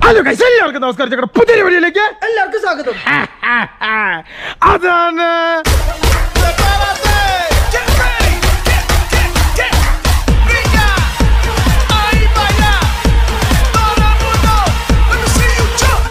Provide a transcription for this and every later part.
Hello guys എല്ലാവർക്കും നമസ്കാരം ഞങ്ങളുടെ പുതിയ വീഡിയോയിലേക്ക് എല്ലാവർക്കും സ്വാഗതം അതാണ് ¡Prepárate! ¡Get ready! ¡Get, get, get! ¡Brilla! ¡Ahí vaya! ¡Todo el mundo! ¡Let me see you jump!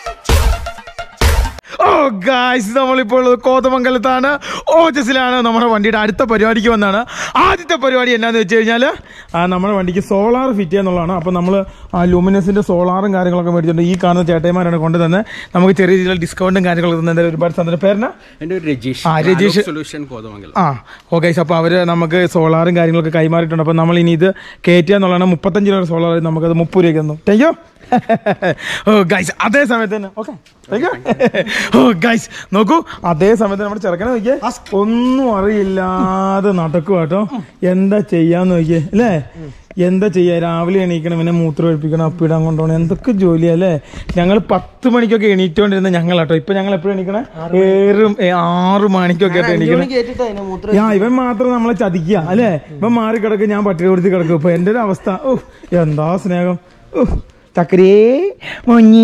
ഓ ഗായ്സ് നമ്മളിപ്പോൾ ഉള്ളത് കോതമംഗലത്താണ് ഓജസിലാണ് നമ്മുടെ വണ്ടിയുടെ അടുത്ത പരിപാടിക്ക് വന്നാണ് ആദ്യത്തെ പരിപാടി എന്നാന്ന് വെച്ച് കഴിഞ്ഞാൽ നമ്മുടെ വണ്ടിക്ക് സോളാർ ഫിറ്റ് ചെയ്യാന്നുള്ളതാണ് അപ്പോൾ നമ്മൾ ആ ലൂമിനസിൻ്റെ സോളാറും കാര്യങ്ങളൊക്കെ മേടിച്ചിട്ടുണ്ട് ഈ കാണുന്ന ചേട്ടന്മാരാണ് കൊണ്ടുതന്നെ നമുക്ക് ചെറിയ രീതിയിലുള്ള ഡിസ്കൗണ്ടും കാര്യങ്ങളൊക്കെ തന്നെ എന്തായാലും ഒരുപാട് സന്തോഷം പേരിന എൻ്റെ ഒരു രജീഷ് ആ, രജീഷ്. സൊല്യൂഷൻ കോതമംഗലം ആ ഓക്കെ അപ്പോൾ അവർ നമുക്ക് സോളാറും കാര്യങ്ങളൊക്കെ കൈമാറിയിട്ടുണ്ട് അപ്പോൾ നമ്മൾ ഇനി ഇത് കയറ്റുക എന്നുള്ളതാണ് മുപ്പത്തഞ്ച് രൂപ സോളാർ നമുക്കത് മുപ്പത് രൂപയ്ക്ക് തന്നു താങ്ക് യു ഓ ഗൈസ് അതേ സമയത്ത് തന്നെ ഓക്കെ താങ്ക് യു ഓ ഗൈസ് നോക്കൂ അതേ സമയത്ത് നമ്മുടെ ചെറുക്കനെ നോക്കിയേ ഒന്നും അറിയില്ലാതെ നടക്കുക കേട്ടോ എന്താ ചെയ്യാന്ന് നോക്കിയേ അല്ലേ എന്താ ചെയ്യാ രാവിലെ എണീക്കണം പിന്നെ മൂത്രം ഒഴിപ്പിക്കണം അപ്പിടാൻ കൊണ്ടുപോകണം എന്തൊക്കെ ജോലിയാ അല്ലേ ഞങ്ങൾ പത്ത് മണിക്കൊക്കെ എണീറ്റോണ്ടിരുന്ന ഞങ്ങൾ കേട്ടോ ഇപ്പൊ ഞങ്ങൾ എപ്പോഴും എണീക്കണേ ഏറും ഏ, ആറ് മണിക്കൊക്കെ ആയിട്ട് എണീക്കണം കേട്ടിട്ടാ അതിനെ മൂത്രം യാ ഇവൻ മാത്രം നമ്മളെ ചതിക്കുക അല്ലേ ഇവൻ മാറി കിടക്കും ഞാൻ പട്ടിക കൊടുത്ത് കിടക്കും ഇപ്പൊ എന്റെ ഒരു അവസ്ഥ ഓ എന്താ സ്നേഹം ഓ ചക്കരേ മൊഞ്ഞി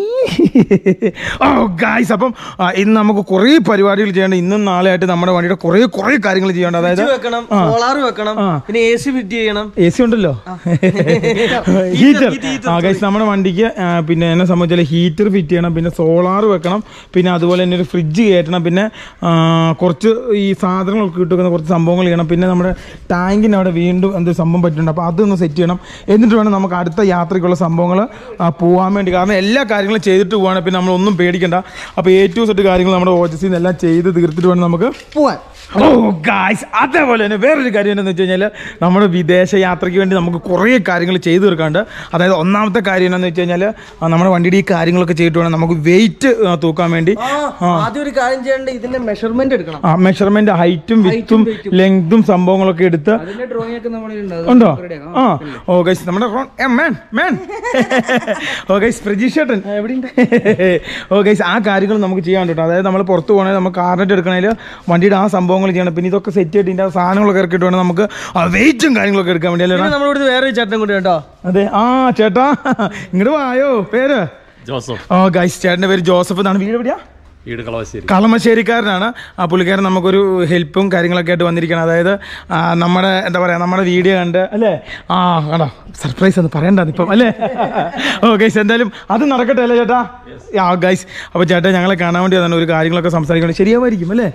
ഓ ഗായ്സ് അപ്പം ആ, ഇന്ന് നമുക്ക് കുറേ പരിപാടികൾ ചെയ്യേണ്ട ഇന്നും നാളെ ആയിട്ട് നമ്മുടെ വണ്ടിയുടെ കുറേ കുറേ കാര്യങ്ങൾ ചെയ്യേണ്ട അതായത് ഫ്രിഡ്ജ് വെക്കണം സോളാർ വെക്കണം ആ. പിന്നെ എ സി ഫിറ്റ് ചെയ്യണം എ സി ഉണ്ടല്ലോ ഹീറ്റർ ആ ഗൈസ് നമ്മുടെ വണ്ടിക്ക് ആ, പിന്നെ എന്നെ സംബന്ധിച്ചാൽ ഹീറ്റർ ഫിറ്റ് ചെയ്യണം പിന്നെ സോളാർ വെക്കണം പിന്നെ അതുപോലെ തന്നെ ഒരു ഫ്രിഡ്ജ് കയറ്റണം പിന്നെ ആ, കുറച്ച് ഈ സാധനങ്ങളൊക്കെ കിട്ടുന്ന കുറച്ച് സംഭവങ്ങൾ ചെയ്യണം പിന്നെ നമ്മുടെ ടാങ്കിന് അവിടെ വീണ്ടും എന്തൊരു സംഭവം പറ്റുന്നുണ്ട് അപ്പോൾ അതൊന്ന് സെറ്റ് ചെയ്യണം എന്നിട്ട് വേണം നമുക്ക് അടുത്ത യാത്രയ്ക്കുള്ള സംഭവങ്ങൾ പോകാൻ വേണ്ടി കാരണം എല്ലാ കാര്യങ്ങളും ചെയ്തിട്ട് പോവാണ് പിന്നെ നമ്മളൊന്നും പേടിക്കണ്ട അപ്പോൾ എ ടു സെറ്റ് കാര്യങ്ങൾ നമ്മുടെ ഓജസിൽ നിന്ന് എല്ലാം ചെയ്ത് തീർത്തിട്ട് വേണം നമുക്ക് പോവാൻ ഓ ഗായ്സ് അതേപോലെ തന്നെ വേറൊരു കാര്യം എന്താണെന്ന് വെച്ച് കഴിഞ്ഞാൽ നമ്മുടെ വിദേശ യാത്രയ്ക്ക് വേണ്ടി നമുക്ക് കുറേ കാര്യങ്ങൾ ചെയ്തു തീർക്കാണ്ട് അതായത് ഒന്നാമത്തെ കാര്യം എന്താണെന്ന് വെച്ച് കഴിഞ്ഞാൽ നമ്മുടെ വണ്ടിയുടെ ഈ കാര്യങ്ങളൊക്കെ ചെയ്തിട്ട് വേണം നമുക്ക് വെയിറ്റ് തൂക്കാൻ വേണ്ടി ആ, ആദ്യം ഒരു കാര്യം ചെയ്യേണ്ട ഇതിന്റെ മെഷർമെന്റ് എടുക്കണം ആ മെഷർമെന്റ് ഹൈറ്റും വിത്തും ലെങ്തും സംഭവങ്ങളൊക്കെ എടുത്ത് അതിന്റെ ഡ്രോയിങ് ഒക്കെ നമ്മൾ ഉണ്ടോ ആ ഓ ഗൈസ് നമ്മുടെ റോൺ ഏ മാൻ മാൻ ഓ ഗൈസ് പ്രജീഷേട്ടൻ ഓ ഗൈസ് ആ കാര്യങ്ങൾ നമുക്ക് ചെയ്യാൻ കേട്ടോ അതായത് നമ്മൾ പുറത്ത് പോകണമെങ്കിൽ നമുക്ക് കാർനെറ്റ് എടുക്കണമെങ്കിൽ വണ്ടിയുടെ ആ സംഭവങ്ങൾ ചെയ്യണം പിന്നെ ഇതൊക്കെ സെറ്റ് ചെയ്തിട്ട് ഇതിൻ്റെ സാധനങ്ങളൊക്കെ ഇറക്കിയിട്ട് വേണം നമുക്ക് ആ വെയിറ്റും കാര്യങ്ങളൊക്കെ എടുക്കാൻ വേണ്ടി അല്ലേ നമ്മളിവിടെ വേറെ ചേട്ടൻ കൂടി കേട്ടോ അതെ ആ ചേട്ടാ ഇങ്ങോട്ട് വായോ പേര് ജോസഫ് ഓ ഗൈസ് ചേട്ടൻ്റെ പേര് ജോസഫ് എന്നാണ് വീട് എവിടെയാ വീട് കളവശ്ശേരി കളമശ്ശേരിക്കാരനാണ് ആ പുള്ളിക്കാരൻ നമുക്കൊരു ഹെൽപ്പും കാര്യങ്ങളൊക്കെ ആയിട്ട് വന്നിരിക്കണം അതായത് ആ, നമ്മുടെ എന്താ പറയുക നമ്മുടെ വീഡിയോ കണ്ട് അല്ലേ ആ കണ്ടോ സർപ്രൈസ് ഒന്ന് പറയണ്ട ഇപ്പം അല്ലേ ഓ ഗൈസ് എന്തായാലും അത് നടക്കട്ടെ അല്ലേ ചേട്ടാ ആ ഗൈസ് അപ്പോൾ ചേട്ടാ ഞങ്ങളെ കാണാൻ വേണ്ടി വന്നാണ് ഒരു കാര്യങ്ങളൊക്കെ സംസാരിക്കണം ശരിയാവായിരിക്കും അല്ലേ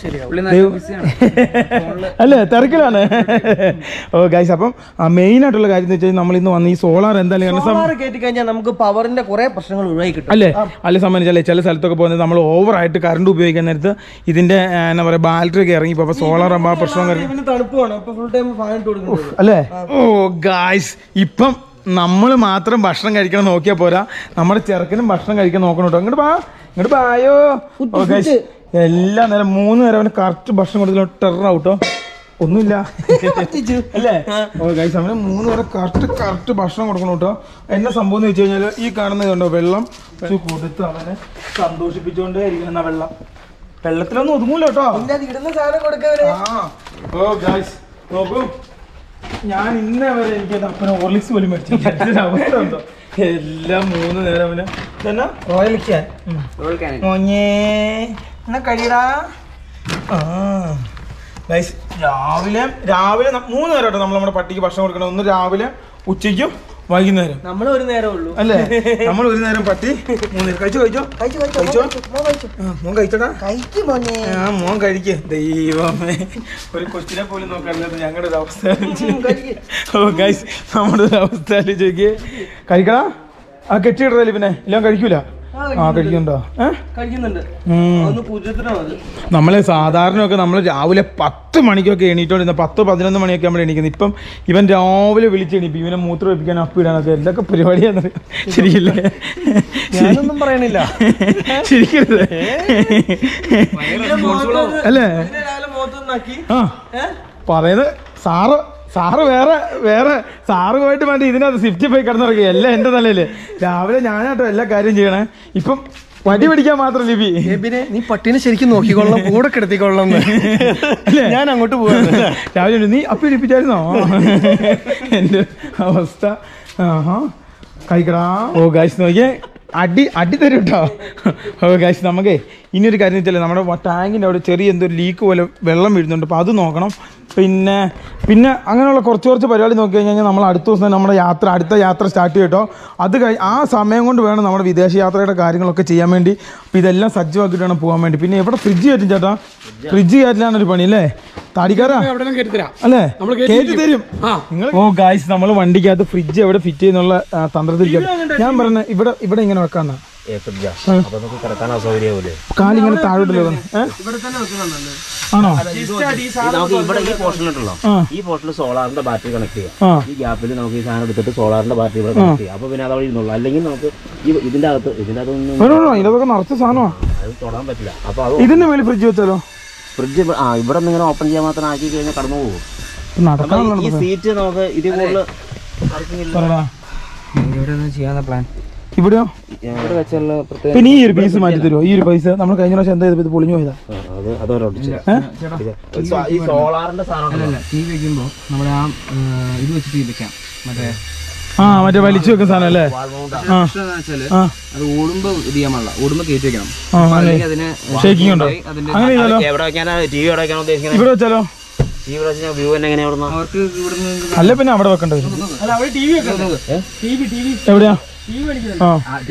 അല്ലേ തിരക്കിലാണ് ഓ ഗൈസ് അപ്പം മെയിൻ ആയിട്ടുള്ള കാര്യം എന്ന് വെച്ച് കഴിഞ്ഞാൽ നമ്മൾ ഇന്ന് വന്ന് ഈ സോളാർ എന്തായാലും കാരണം സം- സോളാർ കയറ്റി കഴിഞ്ഞാൽ നമുക്ക് പവറിന്റെ കുറെ പ്രശ്നങ്ങൾ ഒഴിവായി കിട്ടും അല്ലേ അല്ലെ സംബന്ധിച്ചല്ലേ ചില സ്ഥലത്തൊക്കെ പോകുന്നത് നമ്മൾ ഓവറായിട്ട് കറണ്ട് ഉപയോഗിക്കാൻ നേരത്ത് ഇതിന്റെ ആ, എന്താ പറയുക ബാറ്ററി ഒക്കെ ഇറങ്ങി ഇപ്പോൾ സോളാർ ആകുമ്പോൾ ആ പ്രശ്നം കാര്യം പിന്നെ തണുപ്പാണ് അപ്പൊ ഫുൾ ടൈം ഫാൻ ഇട്ട് കൊടുക്കുന്നത് അല്ലേ ഓ ഗായ്സ് ഇപ്പം നമ്മൾ മാത്രം ഭക്ഷണം കഴിക്കണം നോക്കിയാൽ പോരാ നമ്മുടെ ചെറുക്കനും ഭക്ഷണം കഴിക്കാൻ നോക്കണം കേട്ടോ ഇങ്ങോട്ട് ബാ ഇങ്ങോട്ട് ബായോ ഓ ഗൈസ് എല്ലാ നേരം മൂന്ന് നേരം അവന് കറക്റ്റ് ഭക്ഷണം കൊടുത്തില്ല ടെറർ ഔട്ടോ ഒന്നുമില്ല അല്ലേ ഓ ഗൈസ് അവന് മൂന്ന് നേരം കറക്റ്റ് കറക്റ്റ് ഭക്ഷണം കൊടുക്കണം കേട്ടോ എന്നെ സംഭവം എന്ന് വെച്ച് കഴിഞ്ഞാൽ ഈ കാണുന്നത് കണ്ടോ വെള്ളം വെച്ച് കൊടുത്ത് അവനെ സന്തോഷിപ്പിച്ചുകൊണ്ടേ ഇരിക്കുന്ന വെള്ളം വെള്ളത്തിലൊന്നും ഒതുങ്ങൂല കേട്ടോ പിന്നെ അത് ഇടുന്ന സാധനം കൊടുക്കവരെ ആ. ഓ ഗൈസ് നോക്കൂ ഞാൻ ഇന്നേ വരെ എനിക്ക് എൻ്റെ അപ്പനെ ഓർലിക്സ് പോലും മേടിച്ചില്ല ഇതിന്റെ അവസ്ഥ എന്തോ എല്ലാം മൂന്ന് നേരം അവന് ഇതെന്നാ റോയൽ ക്യാൻ മോഞ്ഞേ എന്നാ കഴിയടാ ആ ഗൈസ് രാവിലെ രാവിലെ ന- മൂന്ന് നേരം കേട്ടോ നമ്മൾ നമ്മുടെ പട്ടിക്ക് ഭക്ഷണം കൊടുക്കണം ഒന്ന് രാവിലെ ഉച്ചയ്ക്കും വൈകുന്നേരം നമ്മൾ ഒരു നേരം ഉള്ളൂ അല്ലേ നമ്മൾ ഒരു നേരം പട്ടി മൂന്ന് നേരം കഴിച്ചോ കഴിച്ചോ കഴിച്ചു കഴിച്ചോ? കഴിച്ചു ആ, മോൻ കഴിച്ചോടാ കഴിക്കും മോനെ ആ മോൻ കഴിക്ക് ദൈവമേ ഒരു കൊച്ചിനെ പോലും നോക്കാറില്ല ഞങ്ങളുടെ ഒരു അവസ്ഥ ഓ ഗൈസ് നമ്മുടെ ഒരു അവസ്ഥ ചോദിക്കേ കഴിക്കടാ ആ കെട്ടിയിടല്ലേ പിന്നെ എല്ലാം കഴിക്കൂല ആ കഴിക്കുന്നുണ്ടോ ഏ കഴിക്കുന്നുണ്ട് ഉം. ഒന്ന് പൂജ്യത്തിനോ അത് നമ്മളെ സാധാരണയൊക്കെ നമ്മൾ രാവിലെ പത്ത് മണിക്കൊക്കെ എണീറ്റോണ്ടിരുന്ന പത്ത് പതിനൊന്ന് മണിയൊക്കെ നമ്മൾ എണീക്കുന്നത് ഇപ്പം ഇവൻ രാവിലെ വിളിച്ച് എണീപ്പിക്കും ഇവനെ മൂത്രം ഒഴിപ്പിക്കാൻ അപ്പിടാനൊക്കെ എന്തൊക്കെ പരിപാടിയാന്ന് ശരിയല്ലേ ഞാനൊന്നും പറയണില്ല ശരിക്കരുത് അല്ലേ ഇതിനെ രാവിലെ മുഖത്തൊന്നാക്കി ആ പറയുന്നത് സാറ് സാറ് വേറെ വേറെ സാറുമായിട്ട് വേണ്ടി ഇതിനകത്ത് സ്വിഫ്റ്റ് പോയി കിടന്നിറങ്ങി എല്ലാം എൻ്റെ തലയില് രാവിലെ ഞാനാട്ടോ എല്ലാ കാര്യം ചെയ്യണേ ഇപ്പം വടി പിടിക്കാൻ മാത്രം ലിപി എബിനെ നീ പട്ടീനെ ശരിക്കും നോക്കിക്കൊള്ളാം കൂടെ കിടത്തിക്കൊള്ളാം ഞാൻ അങ്ങോട്ട് പോവാണ് രാവിലെ ഒരു, നീ അപ്പി ഇടിപ്പിച്ചായിരുന്നോ എൻ്റെ അവസ്ഥ ആഹാ കഴിക്കടാ ഓ ഗൈസ് നോക്കിയേ അടി അടി തരും കേട്ടോ ഓ ഗൈസ് നമുക്കേ ഇനി ഒരു കാര്യം വെച്ചാൽ നമ്മുടെ ടാങ്കിൻ്റെ അവിടെ ചെറിയ എന്തോ ലീക്ക് പോലെ വെള്ളം വീഴുന്നുണ്ട് അപ്പോൾ അത് നോക്കണം പിന്നെ പിന്നെ അങ്ങനെയുള്ള കുറച്ച് കുറച്ച് പരിപാടി നോക്കി കഴിഞ്ഞാൽ നമ്മൾ അടുത്ത ദിവസം തന്നെ നമ്മുടെ യാത്ര അടുത്ത യാത്ര സ്റ്റാർട്ട് ചെയ്യട്ടോ അത് കഴി ആ സമയം കൊണ്ട് വേണം നമ്മുടെ വിദേശ യാത്രയുടെ കാര്യങ്ങളൊക്കെ ചെയ്യാൻ വേണ്ടി അപ്പോൾ ഇതെല്ലാം സജ്ജമാക്കിയിട്ട് വേണം പോകാൻ വേണ്ടി പിന്നെ എവിടെ ഫ്രിഡ്ജ് കയറ്റും ചേട്ടാ ഫ്രിഡ്ജ് കയറ്റിലാണ് ഒരു പണി അല്ലേ താടിക്കാരാ അല്ലേ കയറ്റി തരും നിങ്ങൾ ഓ ഗായ്സ് നമ്മൾ വണ്ടിക്കകത്ത് ഫ്രിഡ്ജ് എവിടെ ഫിറ്റ് ചെയ്യുന്നുള്ള ആ, തന്ത്രത്തിൽ ഞാൻ പറഞ്ഞ ഇവിടെ ഇവിടെ ഇങ്ങനെ വെക്കാന്ന അപ്പൊ നമുക്ക് കിടക്കാൻ അസൗകര്യമാവില്ലേ കാലിങ്ങനെ താഴോട്ടല്ലേ വന്ന് ഏ? ആണോ നമുക്ക് ഇവിടെ ഈ പോർഷൻ ഉണ്ടല്ലോ ആ. ഈ പോർഷനിൽ സോളാറിന്റെ ബാറ്ററി കണക്ട് ചെയ്യാം ആ ഈ ഗ്യാപ്പിൽ നമുക്ക് ഈ സാധനം എടുത്തിട്ട് സോളാറിന്റെ ബാറ്ററി ഇവിടെ കണക്ട് ചെയ്യാം അപ്പൊ പിന്നെ അതവിടെ ഇരുന്നുള്ളൂ അല്ലെങ്കിൽ നമുക്ക് ഈ ഇതിന്റെ അകത്ത് ഇതിന്റെ അകത്തൊന്നും വേണോ വേണോ ഇതൊക്കെ നിറച്ച സാധനമാണ് അത് തൊടാൻ പറ്റില്ല അപ്പൊ അത് ഇതിന്റെ മേലെ ഫ്രിഡ്ജ് വെച്ചാലോ ഫ്രിഡ്ജ് ആ ഇവിടെ നിന്ന് ഇങ്ങനെ ഓപ്പൺ ചെയ്യാൻ മാത്രം ആക്കി കഴിഞ്ഞാൽ കടന്നു പോകും നടക്കാനുള്ള ഈ സീറ്റ് നമുക്ക് ഇതിൽ കൂടുതൽ പറടാ ഇവിടെ ചെയ്യാന്ന പ്ലാൻ ഇവിടെയോ ഇവിടെ വെച്ചുള്ള പ്രത്യേക പിന്നെ ഈ ഒരു പീസ് മാറ്റി തരുമോ ഈ ഒരു പൈസ നമ്മൾ കഴിഞ്ഞ പ്രാവശ്യം എന്താ ചെയ്തത് ഇത് പൊളിഞ്ഞു പോയതാ അത് അതോരൊടിച്ച് ഈ സോളാറിന്റെ സാധനം തീ വെക്കുമ്പോ നമ്മുടെ ആ ഏഹ്, ഇത് വെച്ച് തീ വെക്കാം മറ്റേ ആ മറ്റേ വലിച്ചു വെക്കുന്ന സാധനം അല്ലേ ആ പ്രശ്നം എന്ന് വെച്ചാല് ആ അത് ഓടുമ്പോ ഇത് ചെയ്യാൻ പാടില്ല ഓടുമ്പോ കയറ്റി വെക്കണം ആ അല്ലേ അല്ലെങ്കിൽ അതിന് ഷേക്കിംഗ് ഉണ്ടോ അതിന്റെ അങ്ങനെ ചെയ്താലോ എവിടെ വെക്കാനാ ടി വി എവിടെ വെക്കാനോ ഉദ്ദേശിക്കുന്നത് ഇവിടെ വെച്ചാലോ ടി വി വെച്ചാൽ വ്യൂ തന്നെ എങ്ങനെയാ ഇവിടുന്ന് അവർക്ക് ഇവിടുന്ന് അല്ല പിന്നെ അവിടെ വെക്കേണ്ടി വരും എവിടെയാ ആ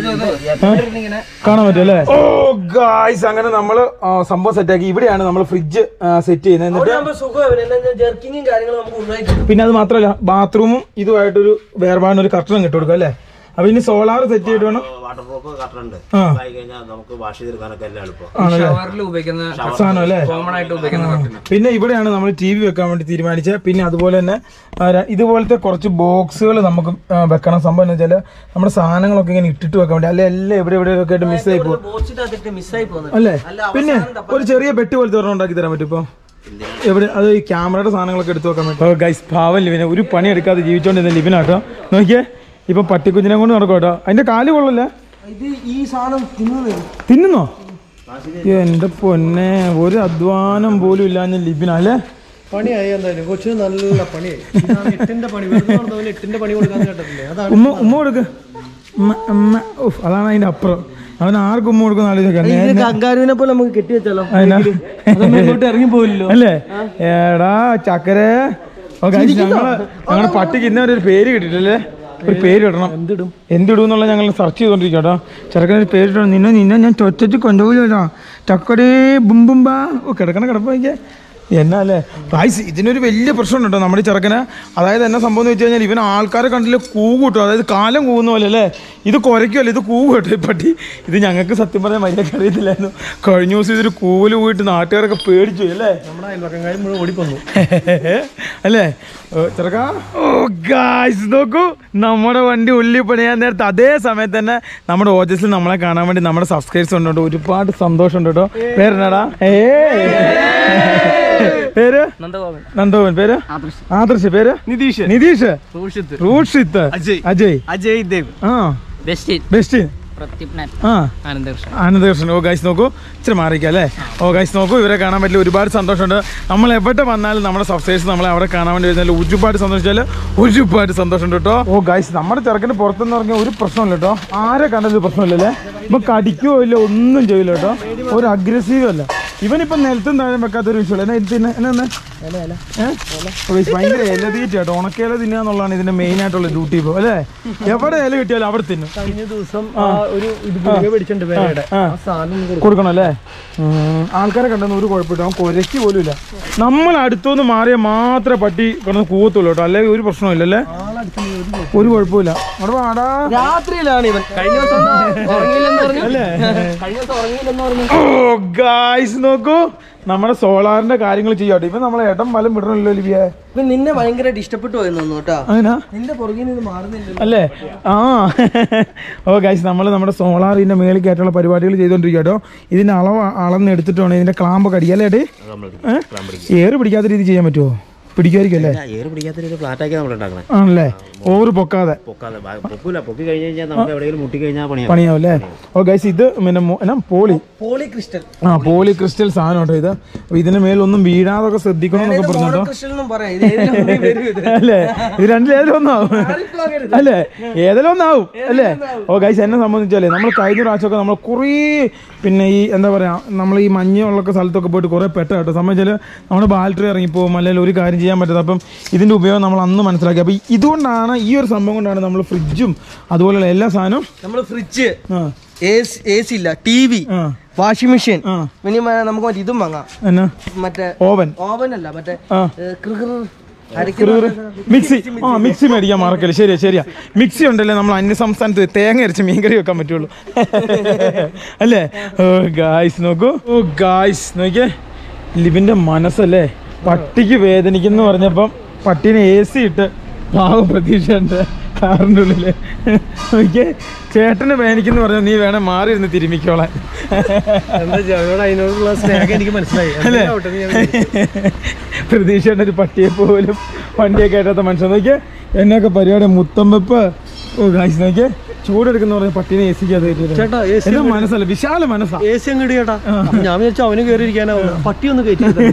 ഇങ്ങനെ കാണാൻ പറ്റും അല്ലേ ഓ ഗായ്സ് അങ്ങനെ നമ്മള് ആ, സംഭവം സെറ്റ് ആക്കി ഇവിടെയാണ് നമ്മൾ ഫ്രിഡ്ജ് സെറ്റ് ചെയ്യുന്നത് എന്നിട്ട് ജെർക്കിങ്ങും കാര്യങ്ങളും നമുക്ക് ഉള്ളതായിട്ട് പിന്നെ അത് മാത്രമല്ല ബാത്റൂമും ഇതുമായിട്ടൊരു വേർപാടിന് ഒരു കർട്ടനും ഇട്ട് കൊടുക്കും അല്ലേ അപ്പൊ ഇനി സോളാർ സെറ്റ് ചെയ്തിട്ട് വേണം വാട്ടർ പ്രൂഫ് കട്ടറുണ്ട് ആ ആയി കഴിഞ്ഞാൽ നമുക്ക് വാഷ് ചെയ്തെടുക്കാനൊക്കെ എല്ലാം എളുപ്പം ആണല്ലേ ഷവറിൽ ഉപയോഗിക്കുന്ന സാധനം അല്ലേ കോമൺ ആയിട്ട് ഉപയോഗിക്കുന്ന കർട്ടൻ പിന്നെ ഇവിടെയാണ് നമ്മൾ ടി വി വെക്കാൻ വേണ്ടി തീരുമാനിച്ചത് പിന്നെ അതുപോലെ തന്നെ ആ, ര- ഇതുപോലത്തെ കുറച്ച് ബോക്സുകൾ നമുക്ക് ആ, വെക്കണം സംഭവം എന്ന് വെച്ചാൽ നമ്മുടെ സാധനങ്ങളൊക്കെ ഇങ്ങനെ ഇട്ടിട്ട് വെക്കാൻ വേണ്ടി അല്ലെ എല്ലാം എവിടെ എവിടെ ഒക്കെ ആയിട്ട് മിസ്സായി പോകും മിസ്സായി പോകുന്നത് അല്ലേ പിന്നെ ഒരു ചെറിയ പെട്ടി പോലത്തെ ഒരെണ്ണം ഉണ്ടാക്കി തരാൻ പറ്റും ഇപ്പൊ എവിടെ അത് ഈ ക്യാമറയുടെ സാധനങ്ങളൊക്കെ എടുത്തു വെക്കാൻ പറ്റും ഗൈസ് പാവൻ ലിവിനെ ഒരു പണി എടുക്കാതെ ജീവിച്ചോണ്ടിരുന്ന ലിവിനാട്ടോ നോക്കിയേ ഇപ്പൊ പട്ടിക്കുഞ്ഞിനെ കൊണ്ട് നടക്കും കേട്ടോ അതിന്റെ കാല് കൊള്ളല്ലേ ഇത് ഈ സാധനം തിന്നുന്നത് തിന്നുന്നോ എന്റെ പൊന്നെ ഒരു അധ്വാനം പോലും ഇല്ലാഞ്ഞ ലിബിന അല്ലേ പണിയായി എന്തായാലും കൊച്ചിന് നല്ല പണിയായി ഇതാണ് എട്ടിന്റെ പണി വെറുതെ നടന്നവന് എട്ടിന്റെ പണി കൊടുക്കാൻ കേട്ടിട്ടില്ലേ അതാണ് ഉമ്മ ഉമ്മ കൊടുക്ക് ഉമ്മ ഉമ്മ ഉഫ്, അതാണ് അതിന്റെ അപ്പുറം അവൻ ആർക്കും ഉമ്മ കൊടുക്കുന്ന ആലോചിക്കാം കങ്കാരുവിനെ പോലെ നമുക്ക് കെട്ടി വെച്ചാലോ അതിനാ? ഇങ്ങോട്ട് ഇറങ്ങി പോയില്ലോ അല്ലേ എടാ ചക്കരെ ഓ, guys, ഞങ്ങള് ഞങ്ങളുടെ പട്ടിക്ക് ഇന്നവരെ ഒരു പേര് കിട്ടിയിട്ടല്ലേ ഒരു പേര് ഇടണം എന്തിടും എന്തിടും എന്നുള്ള ഞങ്ങൾ സെർച്ച് ചെയ്തോണ്ടിരിക്കും കേട്ടോ ചെറുക്കനൊരു പേര് ഇടണം നിന്നെ നിന്നെ ഞാൻ തൊച്ചു കൊണ്ടുപോയില്ലോ ചക്കടേ ബുംബുംബാ ഓ കിടക്കണ കിടപ്പൊക്കെ എന്നാ അല്ലേ ഗായ്സ് ഇതിനൊരു വലിയ പ്രശ്നം കേട്ടോ നമ്മുടെ ഈ ചെറുക്കന് അതായത് എന്നാ സംഭവം എന്ന് വെച്ച് കഴിഞ്ഞാൽ ഇവൻ ആൾക്കാരെ കണ്ടില്ല കൂവ് കിട്ടും അതായത് കാലം കൂവുന്ന പോലെ അല്ലേ ഇത് കുരയ്ക്കുമല്ലോ ഇത് കൂവ് കേട്ടോ ഈ പട്ടി ഇത് ഞങ്ങൾക്ക് സത്യം പറയാൻ മര്യാദ അറിയത്തില്ലായിരുന്നു കഴിഞ്ഞ ദിവസം ഇതൊരു കൂവല് പോയിട്ട് നാട്ടുകാരൊക്കെ പേടിച്ചു പോയി, അല്ലേ നമ്മുടെ അയൽവക്കങ്കാരും മുഴുവൻ ഓടിപ്പോന്നു അല്ലേ ഓ, ചെറുക്കാ ഓ ഗായ്സ് നോക്കൂ നമ്മുടെ വണ്ടി ഉള്ളി പണിയാൻ നേരത്തെ അതേ സമയത്ത് തന്നെ നമ്മുടെ ഓജസിൽ നമ്മളെ കാണാൻ വേണ്ടി നമ്മുടെ സബ്സ്ക്രൈബേഴ്സ് ഉണ്ട് കേട്ടോ ഒരുപാട് സന്തോഷമുണ്ട് കേട്ടോ പേരെന്നാടാ ഏ പേര് നന്ദഗോപൻ നന്ദോവൻ പേര് ആദർശ് പേര് നിതീഷ് നിതീഷ് റൂഷിത്ത് റൂഷിത്ത് അജയ്. അജയ് അജയ് ദേവ് ആ ബെസ്റ്റ് ബെസ്റ്റ് പ്രത്യുപ്നൻ ആ ആനന്ദകൃഷ്ണൻ ആനന്ദകൃഷ്ണൻ ഓ ഗൈസ് നോക്കൂ ഇച്ചിരി മാറിക്കാം അല്ലേ ഓ ഗൈസ് നോക്കൂ ഇവരെ കാണാൻ പറ്റില്ല ഒരുപാട് സന്തോഷമുണ്ട് നമ്മൾ എവിടെ വന്നാലും നമ്മുടെ സബ്സ്ക്രൈബേഴ്സ് നമ്മളെ അവിടെ കാണാൻ വേണ്ടി വരുന്നതിൽ ഒരുപാട് സന്തോഷിച്ചാൽ ഒരുപാട് സന്തോഷമുണ്ട് കേട്ടോ ഓ ഗൈസ് നമ്മുടെ ചെറുക്കന് പുറത്തുനിന്ന് പറഞ്ഞാൽ ഒരു പ്രശ്നമില്ല കേട്ടോ ആരെ കണ്ടത് പ്രശ്നമില്ലല്ലേ ഇപ്പൊ കടിക്കുകയോ ഇല്ല ഒന്നും ചെയ്യില്ല കേട്ടോ ഒരു അഗ്രസീവ് അല്ല ഇവനിപ്പം നിലത്തും താഴെ വെക്കാത്തൊരു വിഷയമില്ല എന്നാ ഇത് തിന്നെ എന്നാ തിന്നെ? ഏ? ഓ, guys, ഭയങ്കര ഇല തീറ്റ കേട്ടോ ഉണക്കേല തിന്നുക എന്നുള്ളതാണ് ഇതിന്റെ മെയിൻ ആയിട്ടുള്ള ഡ്യൂട്ടി ഇപ്പോൾ അല്ലേ എവിടെ ഇല കിട്ടിയാലും അവിടെ തിന്നും കഴിഞ്ഞ ദിവസം ആ ഒരു ഇത് ഗുളിക പിടിച്ചിട്ടുണ്ട് പേരുടെ ആ. ആ സാധനം കൊടുക്കും കൊടുക്കണം അല്ലേ ഉം. ആൾക്കാരെ കണ്ടെന്ന് ഒരു കുഴപ്പമില്ല അവൻ കൊരയ്ക്ക് പോലും ഇല്ല നമ്മൾ അടുത്തുനിന്ന് മാറിയാൽ മാത്രമേ പട്ടി കിടന്ന് കൂവത്തുള്ളൂ കേട്ടോ അല്ലെങ്കിൽ ഒരു പ്രശ്നമില്ല അല്ലേ ഒരു കുഴപ്പമില്ല അവിടെ വാടാ രാത്രിയിലാണ് ഇവൻ കഴിഞ്ഞ ദിവസം ഉറങ്ങിയില്ലെന്ന് പറഞ്ഞു അല്ലേ കഴിഞ്ഞ ദിവസം ഉറങ്ങിയില്ലെന്ന് പറഞ്ഞു ഓ ഗായ്സ് നോക്കൂ നമ്മുടെ സോളാറിന്റെ കാര്യങ്ങൾ ചെയ്യാട്ടോ ഇപ്പൊ നമ്മളെ ഇടം വലം വിടണല്ലോ ലിബിയ ഇവൻ നിന്നെ ഭയങ്കരമായിട്ട് ഇഷ്ടപ്പെട്ടു പോയെന്ന് തോന്നുന്നു കേട്ടോ അങ്ങനാ നിന്റെ പുറകിൽ നിന്ന് മാറുന്നില്ല അല്ലേ ആ ഓ ഗൈസ് നമ്മൾ നമ്മുടെ സോളാറിന്റെ മേളിൽ കയറ്റുള്ള പരിപാടികൾ ചെയ്തോണ്ടിരിക്കുക കേട്ടോ ഇതിന്റെ അളവ് അളന്ന് എടുത്തിട്ട് വേണം ഇതിന്റെ ക്ലാമ്പൊക്കെ അടിക്കാം അല്ലേ ഏട്ടേ ഏഹ് ഏറ് പിടിക്കാത്ത രീതി ചെയ്യാൻ പറ്റുമോ പിടിക്കുമായിരിക്കും അല്ലേ ഏറ് പിടിക്കാത്ത ഒരു ഫ്ലാറ്റാക്കി നമ്മൾ ഉണ്ടാക്കണേ ആണല്ലേ ഓവർ പൊക്കാതെ പൊക്കാതെ ബാ- പൊക്കൂല പൊക്കി കഴിഞ്ഞ് കഴിഞ്ഞാൽ നമുക്ക് എവിടെയെങ്കിലും മുട്ടി കഴിഞ്ഞാൽ പണിയാവും പണിയാവും അല്ലേ ഓ ഗൈസ് ഇത് പിന്നെ മോ- എന്നാ പോളി പോളി ക്രിസ്റ്റൽ ആ പോളി ക്രിസ്റ്റൽ സാധനം കേട്ടോ ഇത് അപ്പൊ ഇതിന് മേലൊന്നും വീഴാതൊക്കെ ശ്രദ്ധിക്കണം എന്നൊക്കെ പറഞ്ഞോ ക്രിസ്റ്റൽ എന്നും പറയാം ഇത് ഏതിലും വരും ഇത്. അല്ലേ ഇത് രണ്ടിൽ ഏതെങ്കിലും ഒന്നാവും ആരിപ്പോകരുത്. അല്ലേ ഏതെങ്കിലും ഒന്നാവും അല്ലേ ഓ ഗൈസ് എന്നെ സംബന്ധിച്ചാലേ നമ്മൾ കഴിഞ്ഞ പ്രാവശ്യമൊക്കെ നമ്മൾ കുറേ പിന്നെ ഈ എന്താ പറയാ നമ്മൾ ഈ മഞ്ഞുള്ളൊക്കെ സ്ഥലത്തൊക്കെ പോയിട്ട് കുറേ പെട്ട കേട്ടോ സംബന്ധിച്ചാൽ നമ്മുടെ ബാറ്ററി ഇറങ്ങിപ്പോവും അല്ലെങ്കിൽ ഒരു കാര്യം ചെയ്യാൻ പറ്റാത്ത അപ്പം ഇതിന്റെ ഉപയോഗം നമ്മൾ അന്ന് മനസ്സിലാക്കി അപ്പം ഇതുകൊണ്ടാണ് ഈ ഒരു സംഭവം കൊണ്ടാണ് നമ്മൾ ഫ്രിഡ്ജും അതുപോലെയുള്ള എല്ലാ സാധനവും നമ്മള് ഫ്രിഡ്ജ് ആ എ സി ഇല്ല ടി വി ആ വാഷിംഗ് മെഷീൻ ആ ഇനി മ- നമുക്ക് മറ്റേ ഇതും വാങ്ങാം എന്നാ മറ്റേ ഓവൻ ഓവൻ അല്ല മറ്റേ ആ ഏ, കൃകൃ അരക്കുന്ന മിക്സി ആ മിക്സി മേടിക്കാൻ മറക്കല്ലേ ശരിയാ ശരിയാ മിക്സി ഉണ്ടല്ലേ നമ്മൾ അന്യ സംസ്ഥാനത്ത് തേങ്ങ അരച്ച് മീൻകറി വെക്കാൻ പറ്റുള്ളൂ അല്ലേ ഓ ഗായ്സ് നോക്കൂ ഓ ഗായ്സ് നോക്കിയേ ലിബിന്റെ മനസ്സല്ലേ പട്ടിക്ക് വേദനിക്കുന്നു പറഞ്ഞപ്പം പട്ടീനെ എ സി ഇട്ട് പാവം പ്രതീക്ഷയുണ്ട് കാറിൻ്റെ ഉള്ളില് നോക്കിയേ ചേട്ടന് വേദനിക്കുന്നു പറഞ്ഞാൽ നീ വേണേ മാറി ഇരുന്ന് തിരുമിക്കോളാൻ എന്താ ജോയോട് അതിനോടുള്ള സ്നേഹം എനിക്ക് മനസ്സിലായി അല്ലേ എന്താ ഔട്ട് നീ അങ്ങനെ പ്രതീക്ഷയുടെ ഒരു പട്ടിയെ പോലും വണ്ടിയൊക്കെ ആയിട്ടാത്ത മനുഷ്യൻ നോക്കിയേ എന്നൊക്കെ പരിപാടി മുത്തമ്പപ്പ് ഓ ഗായ്സ് നോക്കിയേ ചൂടെടുക്കുന്ന പറഞ്ഞ പട്ടീനെ എ സിക്ക് ചേട്ടാ, AC എന്നാ മനസ്സല്ല വിശാല മനസ്സാ എ സി അങ്ങ് ഇടിയേട്ടാ അപ്പൊ ഞാൻ വിചാരിച്ചു അവന് കയറി ഇരിക്കാനാവും പട്ടി ഒന്ന് കയറ്റി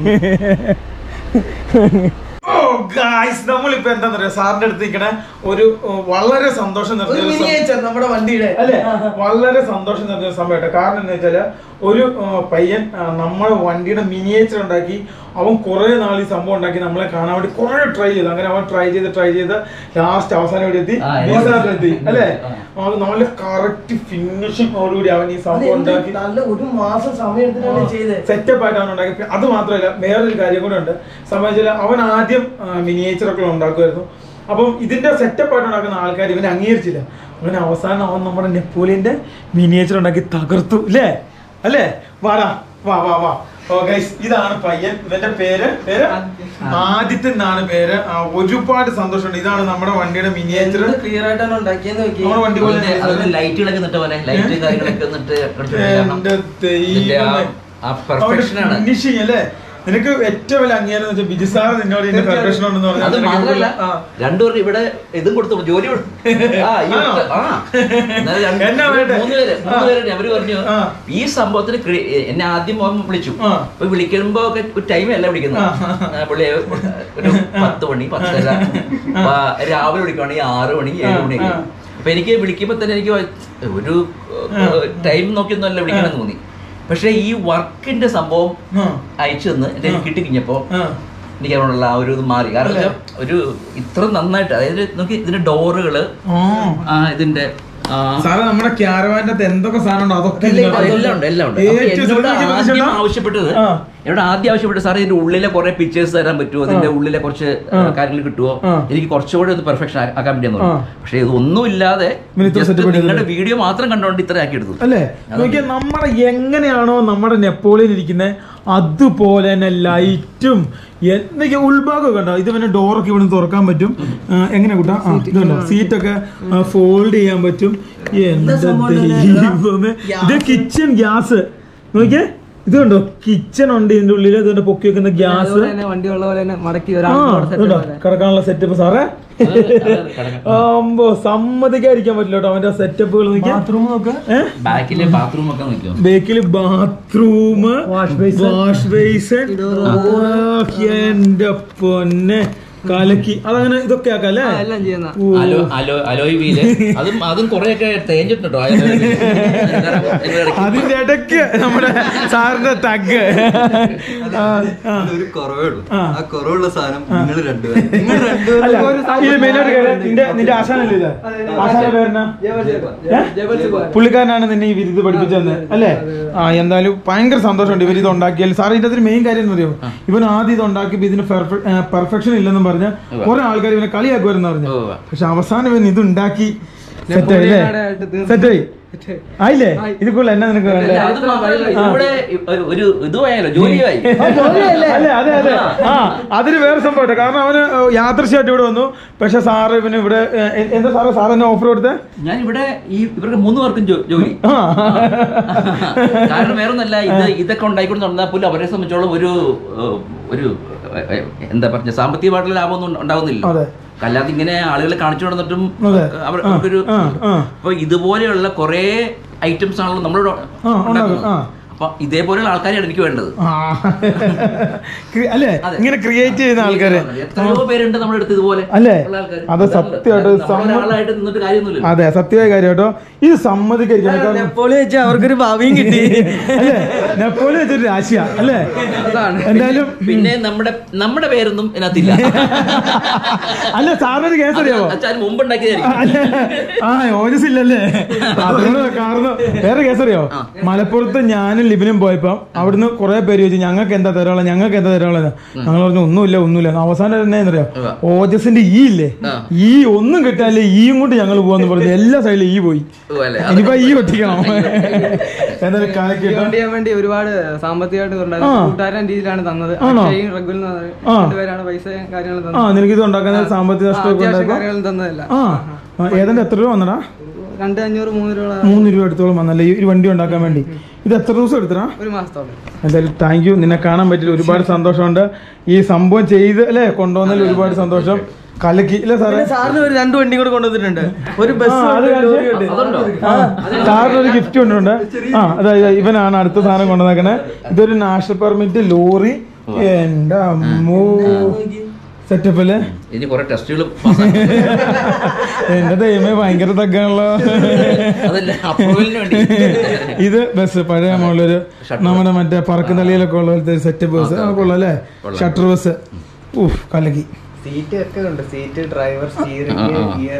ഓ ഗായ്സ് നമ്മളിപ്പോ എന്താ പറയാ സാറിന്റെ അടുത്ത് നിൽക്കണ ഒരു ഓ, വളരെ സന്തോഷം നിറഞ്ഞ ഒരു സം- നമ്മുടെ വണ്ടിയുടെ അല്ലേ വളരെ സന്തോഷം നിറഞ്ഞ ഒരു സംഭവം കാരണം എന്താ വെച്ചാല് ഒരു ആ, പയ്യൻ ആ, നമ്മുടെ വണ്ടിയുടെ മിനിയേച്ചർ ഉണ്ടാക്കി അവൻ കുറെ നാൾ ഈ സംഭവം ഉണ്ടാക്കി നമ്മളെ കാണാൻ വേണ്ടി കുറെ ട്രൈ ചെയ്തു അങ്ങനെ അവൻ ട്രൈ ചെയ്ത് ട്രൈ ചെയ്ത് ലാസ്റ്റ് അവസാനം ഇവിടെ എത്തി എത്തി അല്ലേ അവൻ നല്ല കറക്റ്റ് ഫിനിഷിങ്ങോടുകൂടി അവൻ ഈ സംഭവം ഉണ്ടാക്കി നല്ല ഒരു മാസം സമയം എടുത്തിട്ടാണ് ചെയ്തത് സെറ്റപ്പ് ആയിട്ടാണ് ഉണ്ടാക്കി അത് മാത്രമല്ല വേറൊരു കാര്യം കൂടെ ഉണ്ട് സംബന്ധിച്ചാൽ അവൻ ആദ്യം മിനിയേച്ചർ ഒക്കെ ഉണ്ടാക്കുമായിരുന്നു അപ്പം ഇതിന്റെ സെറ്റപ്പ് ആയിട്ട് ഉണ്ടാക്കുന്ന ആൾക്കാർ ഇവനെ അംഗീകരിച്ചില്ല അങ്ങനെ അവസാനം അവൻ നമ്മുടെ നെപ്പോളിയന്റെ മിനിയേച്ചർ ഉണ്ടാക്കി തകർത്തു അല്ലേ അല്ലേ വാടാ വാ വാ വാ ഓ ഗൈസ് ഇതാണ് പയ്യൻ ഇവന്റെ പേര് പേര് ആദിത്യൻ എന്നാണ് പേര് ആ, ഒരുപാട് സന്തോഷമുണ്ട് ഇതാണ് നമ്മുടെ വണ്ടിയുടെ മിനിയേച്ചർ ക്ലിയർ ആയിട്ടാണ് ഉണ്ടാക്കിയെന്ന് നോക്കി നമ്മുടെ വണ്ടി പോലെ അതിന്റെ- അതിന്റെ ലൈറ്റുകളൊക്കെ നിട്ട് പോലെ ലൈറ്റ് കാര്യങ്ങളൊക്കെ നിട്ട് എന്റെ ദൈവമേ. ആ പെർഫെക്ഷൻ ആണ് ഫിനിഷിങ് അല്ലേ നിനക്ക് ഏറ്റവും വലിയ അംഗീകാരം എന്ന് വെച്ചാൽ ബിജു സാർ നിന്നോട് ഇതിന്റെ പെർഫെക്ഷൻ ഉണ്ടെന്ന് അത് പറഞ്ഞാൽ മാത്രല്ല ആ. രണ്ടുപേരും ഇവിടെ ഇതും കൊടുത്തു ജോലി കൊടുത്തു. ആ, ഈ ആണോ? ഒറ്റ- ആ. എന്നാൽ രണ്ട്- എന്നാ വേണ്ടേ? മൂന്ന് പേര് മൂന്ന് ആ. പേര് അവര് പറഞ്ഞു ആ. ഈ സംഭവത്തിന് ക്രി- എന്നെ ആദ്യം മോൻ വിളിച്ചു ആ. അപ്പൊ വിളിക്കുമ്പോ ഒക്കെ ഒരു ടൈം അല്ല വിളിക്കുന്നത് ആ, പുള്ളി ഒരു പത്ത് മണി പത്തര അപ്പൊ രാവിലെ വിളിക്കുവാണെങ്കിൽ ആറ് മണി ഏഴ് മണിയൊക്കെ ആ. അപ്പൊ എനിക്ക് വിളിക്കുമ്പോ തന്നെ എനിക്ക് ഒരു ടൈം നോക്കിയൊന്നുമല്ല വിളിക്കണം തോന്നി പക്ഷെ ഈ വർക്കിന്റെ സംഭവം ആ. അയച്ചു തന്ന് എന്റെ കയ്യിൽ കിട്ടി കഴിഞ്ഞപ്പോ ആ. എനിക്ക് അതിനോടുള്ള ആ ഒരു ഇത് മാറി കാരണം വെച്ചാ ഒരു ഇത്ര നന്നായിട്ട് അതായത് നോക്കി ഇതിന്റെ ഡോറുകള് ആ. ആ ഇതിന്റെ ആ, സാറേ നമ്മുടെ ക്യാരവാന്റെ അകത്ത് എന്തൊക്കെ സാധനം ഉണ്ടോ അതൊക്കെ ഇതിനകത്ത് എല്ലാം ഉണ്ട് എല്ലാം ഉണ്ട് ഏറ്റവും അപ്പൊ എന്നോട് ശ്രദ്ധിച്ച് ആദ്യം മനസ്സിലാ? ആവശ്യപ്പെട്ടത് ആ. എന്നോട് ആദ്യം ആവശ്യപ്പെട്ടത് സാറേ ഇതിന്റെ ഉള്ളിലെ കുറെ പിക്ചേഴ്സ് തരാൻ പറ്റുമോ അതിന്റെ ഉള്ളിലെ കുറച്ച് ആ. കാര്യങ്ങൾ കിട്ടുമോ ആ. എനിക്ക് കുറച്ചുകൂടെ ഒന്ന് പെർഫെക്ഷൻ ആക്കാൻ വേണ്ടിയെന്ന് ആ. പക്ഷെ ഇതൊന്നും ഇല്ലാതെ ഇവന് ഇത്ര just setup ചെയ്തത്. നിങ്ങളുടെ വീഡിയോ മാത്രം കണ്ടുകൊണ്ട് ഇത്ര ആക്കി എടുത്തു അല്ലേ നോക്കിയാ നമ്മുടെ എങ്ങനെയാണോ നമ്മുടെ നെപ്പോളിയൻ ഇരിക്കുന്നത് അതുപോലെ തന്നെ ലൈറ്റും എന്തൊക്കെ ഉൾഭാഗം കണ്ടോ ഇത് പിന്നെ ഡോറൊക്കെ ഇവിടെ തുറക്കാൻ പറ്റും ആ, എങ്ങനെ കൂട്ടാ ആ ഇതുണ്ടോ സീറ്റൊക്കെ ഫോൾഡ് ചെയ്യാൻ പറ്റും എന്റെ ദൈവമേ ഇത് കിച്ചൺ ഗ്യാസ് നോക്കിയേ ഇത് കണ്ടോ കിച്ചൺ ഉണ്ട് ഇതിന്റെ ഉള്ളിൽ ഇതുകൊണ്ട് പൊക്കി വെക്കുന്ന ഗ്യാസ് വണ്ടി ഉള്ള പോലെ തന്നെ മടക്കി ആ ഇതുണ്ടോ കിടക്കാനുള്ള സെറ്റപ്പ് സാറേ ആമ്പോ സമ്മതിക്കാതിരിക്കാൻ പറ്റില്ല കേട്ടോ അവന്റെ സെറ്റപ്പുകൾ നോക്കിയാ ബാത്റൂം നോക്ക് ഏഹ് ബാക്കിലെ ബാത്റൂം ഒക്കെ നിൽക്കും ബേക്കില് bathroom Wash basin. Wash basin എന്റെ പൊന്നെ കലക്കി അതങ്ങനെ ഇതൊക്കെ ആക്കാം അല്ലേ എല്ലാം ചെയ്യുന്ന ഓ. അലോ അലോ അലോയ് വീല് അതും അതും കുറെ ഒക്കെ തേഞ്ഞിട്ടുണ്ടോ ആ alloy wheel. ഇതിന്റെ ഇടയ്ക്ക് അതിന്റെ ഇടയ്ക്ക് നമ്മുടെ സാറിന്റെ തഗ് ഒരു കുറവേ ഉള്ളൂ ആ. ആ കുറവുള്ള സാധനം നിങ്ങൾ രണ്ടുപേരും നിങ്ങൾ രണ്ടുപേരും അല്ല ഇത് മെയിനായിട്ട് കാര്യം നിന്റെ നിന്റെ ആശാനല്ലേ ഇത് ആശാന്റെ പേരെന്നാ പുള്ളിക്കാരനാണ് നിന്നെ ഈ വിരുദ്ധ പഠിപ്പിച്ചത് അല്ലേ ആ എന്തായാലും ഭയങ്കര സന്തോഷമുണ്ട് ഇവർ ഇത് ഉണ്ടാക്കിയാൽ സാർ ഇതിന്റെ അകത്തൊരു മെയിൻ കാര്യം എന്ന് അറിയോ ഇവൻ ആദ്യം ഇത് ഉണ്ടാക്കിയപ്പോ ഇതിന് പെർഫെക്ഷൻ ഇല്ലെന്നും പറഞ്ഞ് കുറെ ആൾക്കാർ ഇവനെ കളിയാക്കുമായിരുന്നു പറഞ്ഞു ഉവ്വ. പക്ഷെ അവസാനം ഇവൻ ഇത് ഉണ്ടാക്കി സെറ്റായി അല്ലേ സെറ്റായി ആയില്ലേ ഇത് കൂടുതൽ എന്നാ നിനക്ക് വേണ്ടേ അല്ല, അത് മാത്രമല്ല, ഇവിടെ ഒരു- ഒരു ഇത് പോയാലോ ജോലിയായി അല്ലേ അതെ അതെ ആ അതിന് വേറെ സംഭവം കാരണം അവന് യാദൃശ്യമായിട്ട് ഇവിടെ വന്നു പക്ഷെ സാറ് ഇവന് ഇവിടെ എ- എ- എന്താ സാറ് സാർ എന്നെ ഓഫർ കൊടുത്തേ ഞാൻ ഇവിടെ ഈ ഇവർക്ക് മൂന്ന് പേർക്കും ജോ- ജോലി ആ. കാരണം വേറെ ഒന്നല്ല ഇത് ഇതൊക്കെ ഉണ്ടായിക്കൊണ്ട് നടന്നാൽ പോലും അവരെ സംബന്ധിച്ചോളം ഒരു ഏഹ്, ഒരു ഏഹ്, എന്താ പറഞ്ഞ സാമ്പത്തികമായിട്ടുള്ള ലാഭമൊന്നും ഉണ്ടാവുന്നില്ല അതെ. അല്ലാതെ ഇങ്ങനെ ആളുകളെ കാണിച്ചു നടന്നിട്ടും അതെ. അവർ- ആ, അവർക്കൊരു ആ, ആ. അപ്പൊ ഇതുപോലെയുള്ള കുറെ ഐറ്റംസ് ആണല്ലോ നമ്മൾ ആ, ഉണ്ടാക്കും, ആ. അപ്പൊ ഇതേപോലെയുള്ള ആൾക്കാരെയാണ് എനിക്ക് വേണ്ടത് ആ. ക്രി- അല്ലേ അതെ. ഇങ്ങനെ ക്രിയേറ്റ് ചെയ്യുന്ന ആൾക്കാര് എത്രയോ പേരുണ്ട് നമ്മുടെ അടുത്ത് ഇതുപോലെ അല്ലേ? ഉള്ള ആൾക്കാര്. അത് സത്യമായിട്ട് നമ്മള് സമ്മ- ഒരാളായിട്ട് നിന്നിട്ട് കാര്യമൊന്നുമില്ല അതെ സത്യമായ കാര്യം കേട്ടോ ഇത് സമ്മതിക്കരിക്കണം കാരണം നെപ്പോളിയൻ വെച്ചാൽ അവർക്കൊരു ഭാവിയും കിട്ടി അല്ലേ നെപ്പോളിയൻ വെച്ചൊരു രാശിയാ അല്ലേ എന്തായാലും പിന്നെ നമ്മുടെ നമ്മുടെ പേരൊന്നും ഇതിനകത്തില്ല അല്ല സാറിനൊരു കേസ് അറിയാമോ അച്ഛൻ മുമ്പ് ഉണ്ടാക്കിയതായിരിക്കും അല്ലേ? ആ ഓജസ് ഇല്ലല്ലേ അതുകൊണ്ട് കാരണം വേറെ കേസറിയോ മലപ്പുറത്ത് ഞാനും ലിബിനും പോയപ്പോ അവിടുന്ന് കുറെ പേര് ചോദിച്ചു ഞങ്ങൾക്ക് എന്താ തരാനുള്ള ഞങ്ങൾക്ക് എന്താ തരാനുള്ളത് ഞങ്ങൾ പറഞ്ഞു ഒന്നുമില്ല ഒന്നുമില്ല എന്ന് അവസാനം എന്നാ അറിയോ ഉവ്വ. ഓജസിന്റെ ഈ ഇല്ലേ ആ. ഈ ഒന്നും കിട്ടാല്ലേ ഈയും കൊണ്ട് ഞങ്ങൾ പോവാന്ന് പറഞ്ഞു എല്ലാ സൈഡിലും ഈ പോയി ഓ, അല്ലേ? ഇനിയിപ്പോ ഈ ഒട്ടിക്കണം എന്തായാലും കാലക്കിട്ടോ ഡിസ്കൗണ്ട് ചെയ്യാൻ വേണ്ടി ഒരുപാട് സാമ്പത്തികമായിട്ട് ആ. കൂട്ടുകാരൻ രീതിയിലാണ് തന്നത് ആണോ? അക്ഷയും റഗുൽ എന്ന് പറഞ്ഞ ആ. രണ്ടുപേരാണ് പൈസ കാര്യങ്ങൾ ആ തന്നത് നിനക്ക് ഇത് ഉണ്ടാക്കുന്ന സാമ്പത്തിക ആ, നഷ്ടമൊക്കെ അത്യാവശ്യം ഉണ്ടായപ്പോ കാര്യങ്ങൾ തന്നതല്ല ആ ആ, ഏതാണ്ട് എത്ര രൂപ വന്നടാ രണ്ട് അഞ്ഞൂറ് മൂന്ന് രൂപ മൂന്ന് രൂപ എടുത്തോളം വന്നല്ലേ ഈ ഒരു വണ്ടി ഉണ്ടാക്കാൻ വേണ്ടി ഇത് എത്ര ദിവസം എടുത്തടാ ഒരു മാസത്തോളം എന്തായാലും താങ്ക് യു നിന്നെ കാണാൻ പറ്റില്ല ഒരുപാട് സന്തോഷമുണ്ട് ഈ സംഭവം ചെയ്ത് അല്ലേ കൊണ്ടുവന്നതിൽ ഒരുപാട് സന്തോഷം കലക്കി അല്ലേ സാറേ സാറിന് ഒരു രണ്ട് വണ്ടി കൂടെ കൊണ്ടുവന്നിട്ടുണ്ട് ഒരു ആ, ബസ് അത് കാണിച്ച്. അതുണ്ടോ ആ, സാറിന് ഒരു ഗിഫ്റ്റ് കൊണ്ടുണ്ട് ആ അതായത് ഇവനാണ് അടുത്ത സാധനം കൊണ്ടുവന്നേക്കണേ ഇതൊരു നാഷണൽ പെർമിറ്റ് ലോറി എന്റെ അമ്മോ സെറ്റപ്പ് അല്ലേ ഇനി കുറെ ടെസ്റ്റുകൾ എന്റെ ദൈവമേ ഭയങ്കര തഗ്ഗാണല്ലോ അതല്ല അപ്രൂവലിന് വേണ്ടി ഇത് ബസ് പഴയ മോളൊരു നമ്മുടെ മറ്റേ പറക്കുതളിയിലൊക്കെ ഉള്ള പോലത്തെ സെറ്റപ്പ് ബസ് കൊള്ളാം അല്ലേ ഷട്ടർ ബസ് ഊഫ് കലക്കി സീറ്റ് ഒക്കെ ഉണ്ട് സീറ്റ് ഡ്രൈവർ സ്റ്റിയറിംഗ് ആ, ആ. ഗിയർ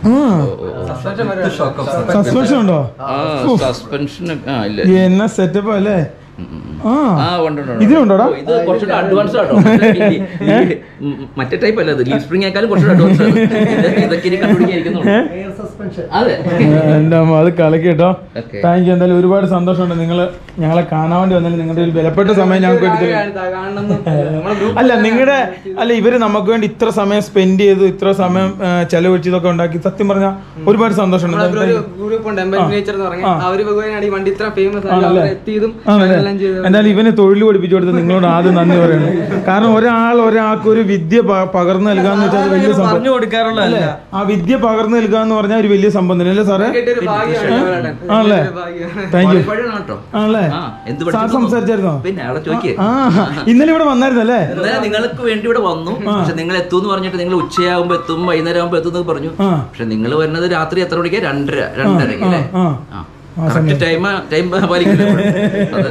സസ്പെൻഷൻ ഉണ്ടോ സസ്പെൻഷൻ ആ ഇല്ല എന്നാ സെറ്റപ്പ് അല്ലേ ആ ആ ഉണ്ട് ഉണ്ട്, ഉണ്ട്. ഇതിനുണ്ടോടാ? ഓ, ഇത് കുറച്ചുകൂടെ അഡ്വാൻസ് ആട്ടോ ഈ- ഈ- ഉം, മറ്റേ ടൈപ്പ് അല്ല ഇത് ലീവ് സ്പ്രിംഗ് ആക്കാലും കുറച്ചുകൂടെ അഡ്വാൻസ് ആണ് ഇത് ഇതൊക്കെ ഇനി കണ്ടുപിടിക്കായിരിക്കുന്നുള്ളൂ എയർ സസ്പെൻഷൻ അതെ എന്റെ അമ്മ അത് കളക്കി കേട്ടോ Okay. താങ്ക് യു എന്തായാലും ഒരുപാട് സന്തോഷമുണ്ട് നിങ്ങൾ ഞങ്ങളെ കാണാൻ വേണ്ടി വന്നതിൽ നിങ്ങളുടെ ഒരു വിലപ്പെട്ട സമയം ഞങ്ങൾക്ക് എടുത്തു കാണണം നമ്മളെ group അല്ല നിങ്ങളുടെ അല്ല ഇവര് നമുക്ക് വേണ്ടി ഇത്ര സമയം സ്പെൻഡ് ചെയ്തു ഇത്ര സമയം ആ, ചെലവഴിച്ച് ഇതൊക്കെ ഉണ്ടാക്കി സത്യം പറഞ്ഞാൽ ഒരുപാട് സന്തോഷമുണ്ട് ഒരു ഗ്രൂപ്പ് ഉണ്ട് എംബൽ നേച്ചർ എന്ന് പറഞ്ഞ ആ. അവര് വകുവാനാണ് ഈ വണ്ടി ഇത്ര ഫേമസ് ആയി ആണല്ലേ? അവർ എത്തിയതും ആണല്ലേ എല്ലാം ചെയ്തത് എന്തായാലും ഇവന് തൊഴിൽ പഠിപ്പിച്ചു കൊടുത്ത് നിങ്ങളോട് ആദ്യം നന്ദി പറയുന്നത് കാരണം ഒരാൾ ഒരാൾക്ക് ഒരു വിദ്യ പ- പകർന്നു നൽകാന്ന് വെച്ചാൽ അത് വലിയ സംഭവം പറഞ്ഞു കൊടുക്കാറുള്ളതല്ല അല്ലേ ആ വിദ്യ പകർന്നു നൽകുക എന്ന് പറഞ്ഞാൽ ഒരു വലിയ സംഭവം തന്നെ അല്ലേ സാറേ കേട്ടൊരു ഭാഗ്യമാണ് ഇവരുടെ. ആണല്ലേ ഒരു ഭാഗ്യമാണ് താങ്ക് യു ക്വാളിഫൈഡ് ആണ് കേട്ടോ ആണല്ലേ ആ എന്ത് സാർ പഠിച്ചു സംസാരിച്ചായിരുന്നോ പിന്നെ അവിടെ ചോദിക്കേ ആ ഇന്നലെ ഇവിടെ വന്നായിരുന്നല്ലേ ഇന്നലെ നിങ്ങൾക്ക് വേണ്ടി ഇവിടെ വന്നു പക്ഷെ നിങ്ങൾ എത്തുമെന്ന് പറഞ്ഞിട്ട് നിങ്ങൾ ഉച്ചയാകുമ്പോ എത്തും വൈകുന്നേരം ആകുമ്പോ എത്തും എന്നൊക്കെ പറഞ്ഞു ആ. പക്ഷെ നിങ്ങൾ വരുന്നത് രാത്രി എത്ര മണിക്കാ രണ്ടര രണ്ടരയ്ക്ക് അല്ലേ ആ, ആ ആ കറക്റ്റ് ടൈം ടൈം പാലിക്കില്ല അത്